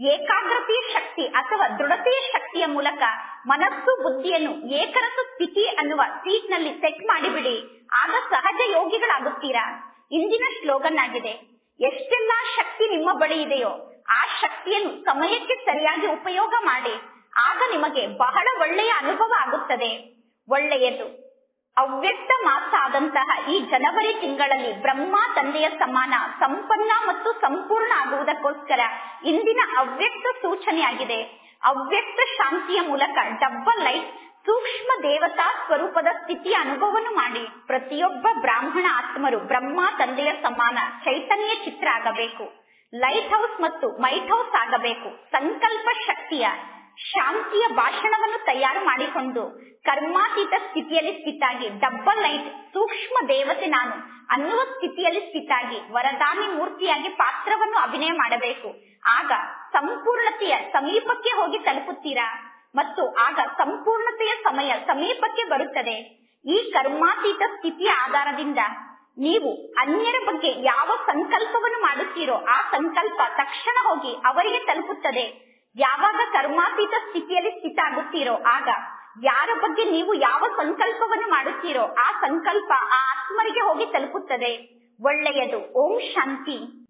ಏಕಾಗ್ರತೆಯ ಶಕ್ತಿ ಅಥವಾ ದೃಢತೆಯ ಶಕ್ತಿಯ ಮೂಲಕ ಮನಸ್ಸು ಬುದ್ಧಿಯನ್ನು ಏಕರಸ ಸ್ಥಿತಿ ಅನ್ನುವ ಸೀಟ್ ನಲ್ಲಿ ಸೆಟ್ ಮಾಡಿಬಿಡಿ ಆಗ ಸಹಜ ಯೋಗಿಗಳಾಗುತ್ತೀರಾ ಇಂದಿನ ಸ್ಲೋಗನ್ ಆಗಿದೆ ಎಷ್ಟೆಲ್ಲಾ ಶಕ್ತಿ ನಿಮ್ಮ ಬಳಿ ಇದೆಯೋ ಆ ಶಕ್ತಿಯನ್ನು ಸಮಯಕ್ಕೆ ಸರಿಯಾಗಿ ಉಪಯೋಗ ಮಾಡಿ ಆಗ ನಿಮಗೆ ಬಹಳ ಒಳ್ಳೆಯ ಅನುಭವ ಆಗುತ್ತದೆ ಒಳ್ಳೆಯದು ಅವ್ಯಕ್ತ ಮಾಸಾದಂತಹ ಈ ಜನವರಿ ತಿಂಗಳಲ್ಲಿ ಬ್ರಹ್ಮ ತಂದೆಯ ಸಮಾನ ಸಂಪನ್ನ ಮತ್ತು ಸಂಪೂರ್ಣ ಆಗುವುದಕ್ಕೋಸ್ಕರ ಇಂದಿನ ಅವ್ಯಕ್ತ ಸೂಚನೆಯಾಗಿದೆ ಅವ್ಯಕ್ತ ಶಾಂತಿಯ ಮೂಲಕ ಡಬ್ಬಲ್ ಲೈಟ್ ಸೂಕ್ಷ್ಮ ದೇವತಾ ಸ್ವರೂಪದ ಸ್ಥಿತಿಯ ಅನುಭವವನ್ನು ಮಾಡಿ ಪ್ರತಿಯೊಬ್ಬ ಬ್ರಾಹ್ಮಣ ಆತ್ಮರು ಬ್ರಹ್ಮ ತಂದೆಯ ಸಮಾನ ಚೈತನ್ಯ ಚಿತ್ರ ಆಗಬೇಕು ಲೈಟ್ ಹೌಸ್ ಮತ್ತು ಮೈಟ್ ಹೌಸ್ ಆಗಬೇಕು ಸಂಕಲ್ಪ ಶಕ್ತಿಯ ಶಾಂತಿಯ ಭಾಷಣವನ್ನು ತಯಾರು ಮಾಡಿಕೊಂಡು ಕರ್ಮಾತೀತ ಸ್ಥಿತಿಯಲ್ಲಿ ಸ್ಥಿತಾಗಿ ಡಬ್ಬಲ್ ಲೈಟ್ ಸೂಕ್ಷ್ಮ ದೇವತೆ ನಾನು ಅನ್ನುವ ಸ್ಥಿತಿಯಲ್ಲಿ ಸ್ಥಿತಾಗಿ ವರದಾನಿ ಮೂರ್ತಿಯಾಗಿ ಪಾತ್ರವನ್ನು ಅಭಿನಯ ಮಾಡಬೇಕು ಆಗ ಸಂಪೂರ್ಣತೆಯ ಸಮೀಪಕ್ಕೆ ಹೋಗಿ ತಲುಪುತ್ತೀರಾ ಮತ್ತು ಆಗ ಸಂಪೂರ್ಣತೆಯ ಸಮಯ ಸಮೀಪಕ್ಕೆ ಬರುತ್ತದೆ ಈ ಕರ್ಮಾತೀತ ಸ್ಥಿತಿಯ ಆಧಾರದಿಂದ ನೀವು ಅನ್ಯರ ಬಗ್ಗೆ ಯಾವ ಸಂಕಲ್ಪವನ್ನು ಮಾಡುತ್ತೀರೋ ಆ ಸಂಕಲ್ಪ ತಕ್ಷಣ ಹೋಗಿ ಅವರಿಗೆ ತಲುಪುತ್ತದೆ ಯಾವಾಗ ಕರ್ಮಾತೀತ ಸ್ಥಿತಿಯಲ್ಲಿ ಸ್ಥಿತ ಆಗುತ್ತೀರೋ ಆಗ ಯಾರ ಬಗ್ಗೆ ನೀವು ಯಾವ ಸಂಕಲ್ಪವನ್ನು ಮಾಡುತ್ತೀರೋ ಆ ಸಂಕಲ್ಪ ಆ ಆತ್ಮರಿಗೆ ಹೋಗಿ ತಲುಪುತ್ತದೆ ಒಳ್ಳೆಯದು ಓಂ ಶಾಂತಿ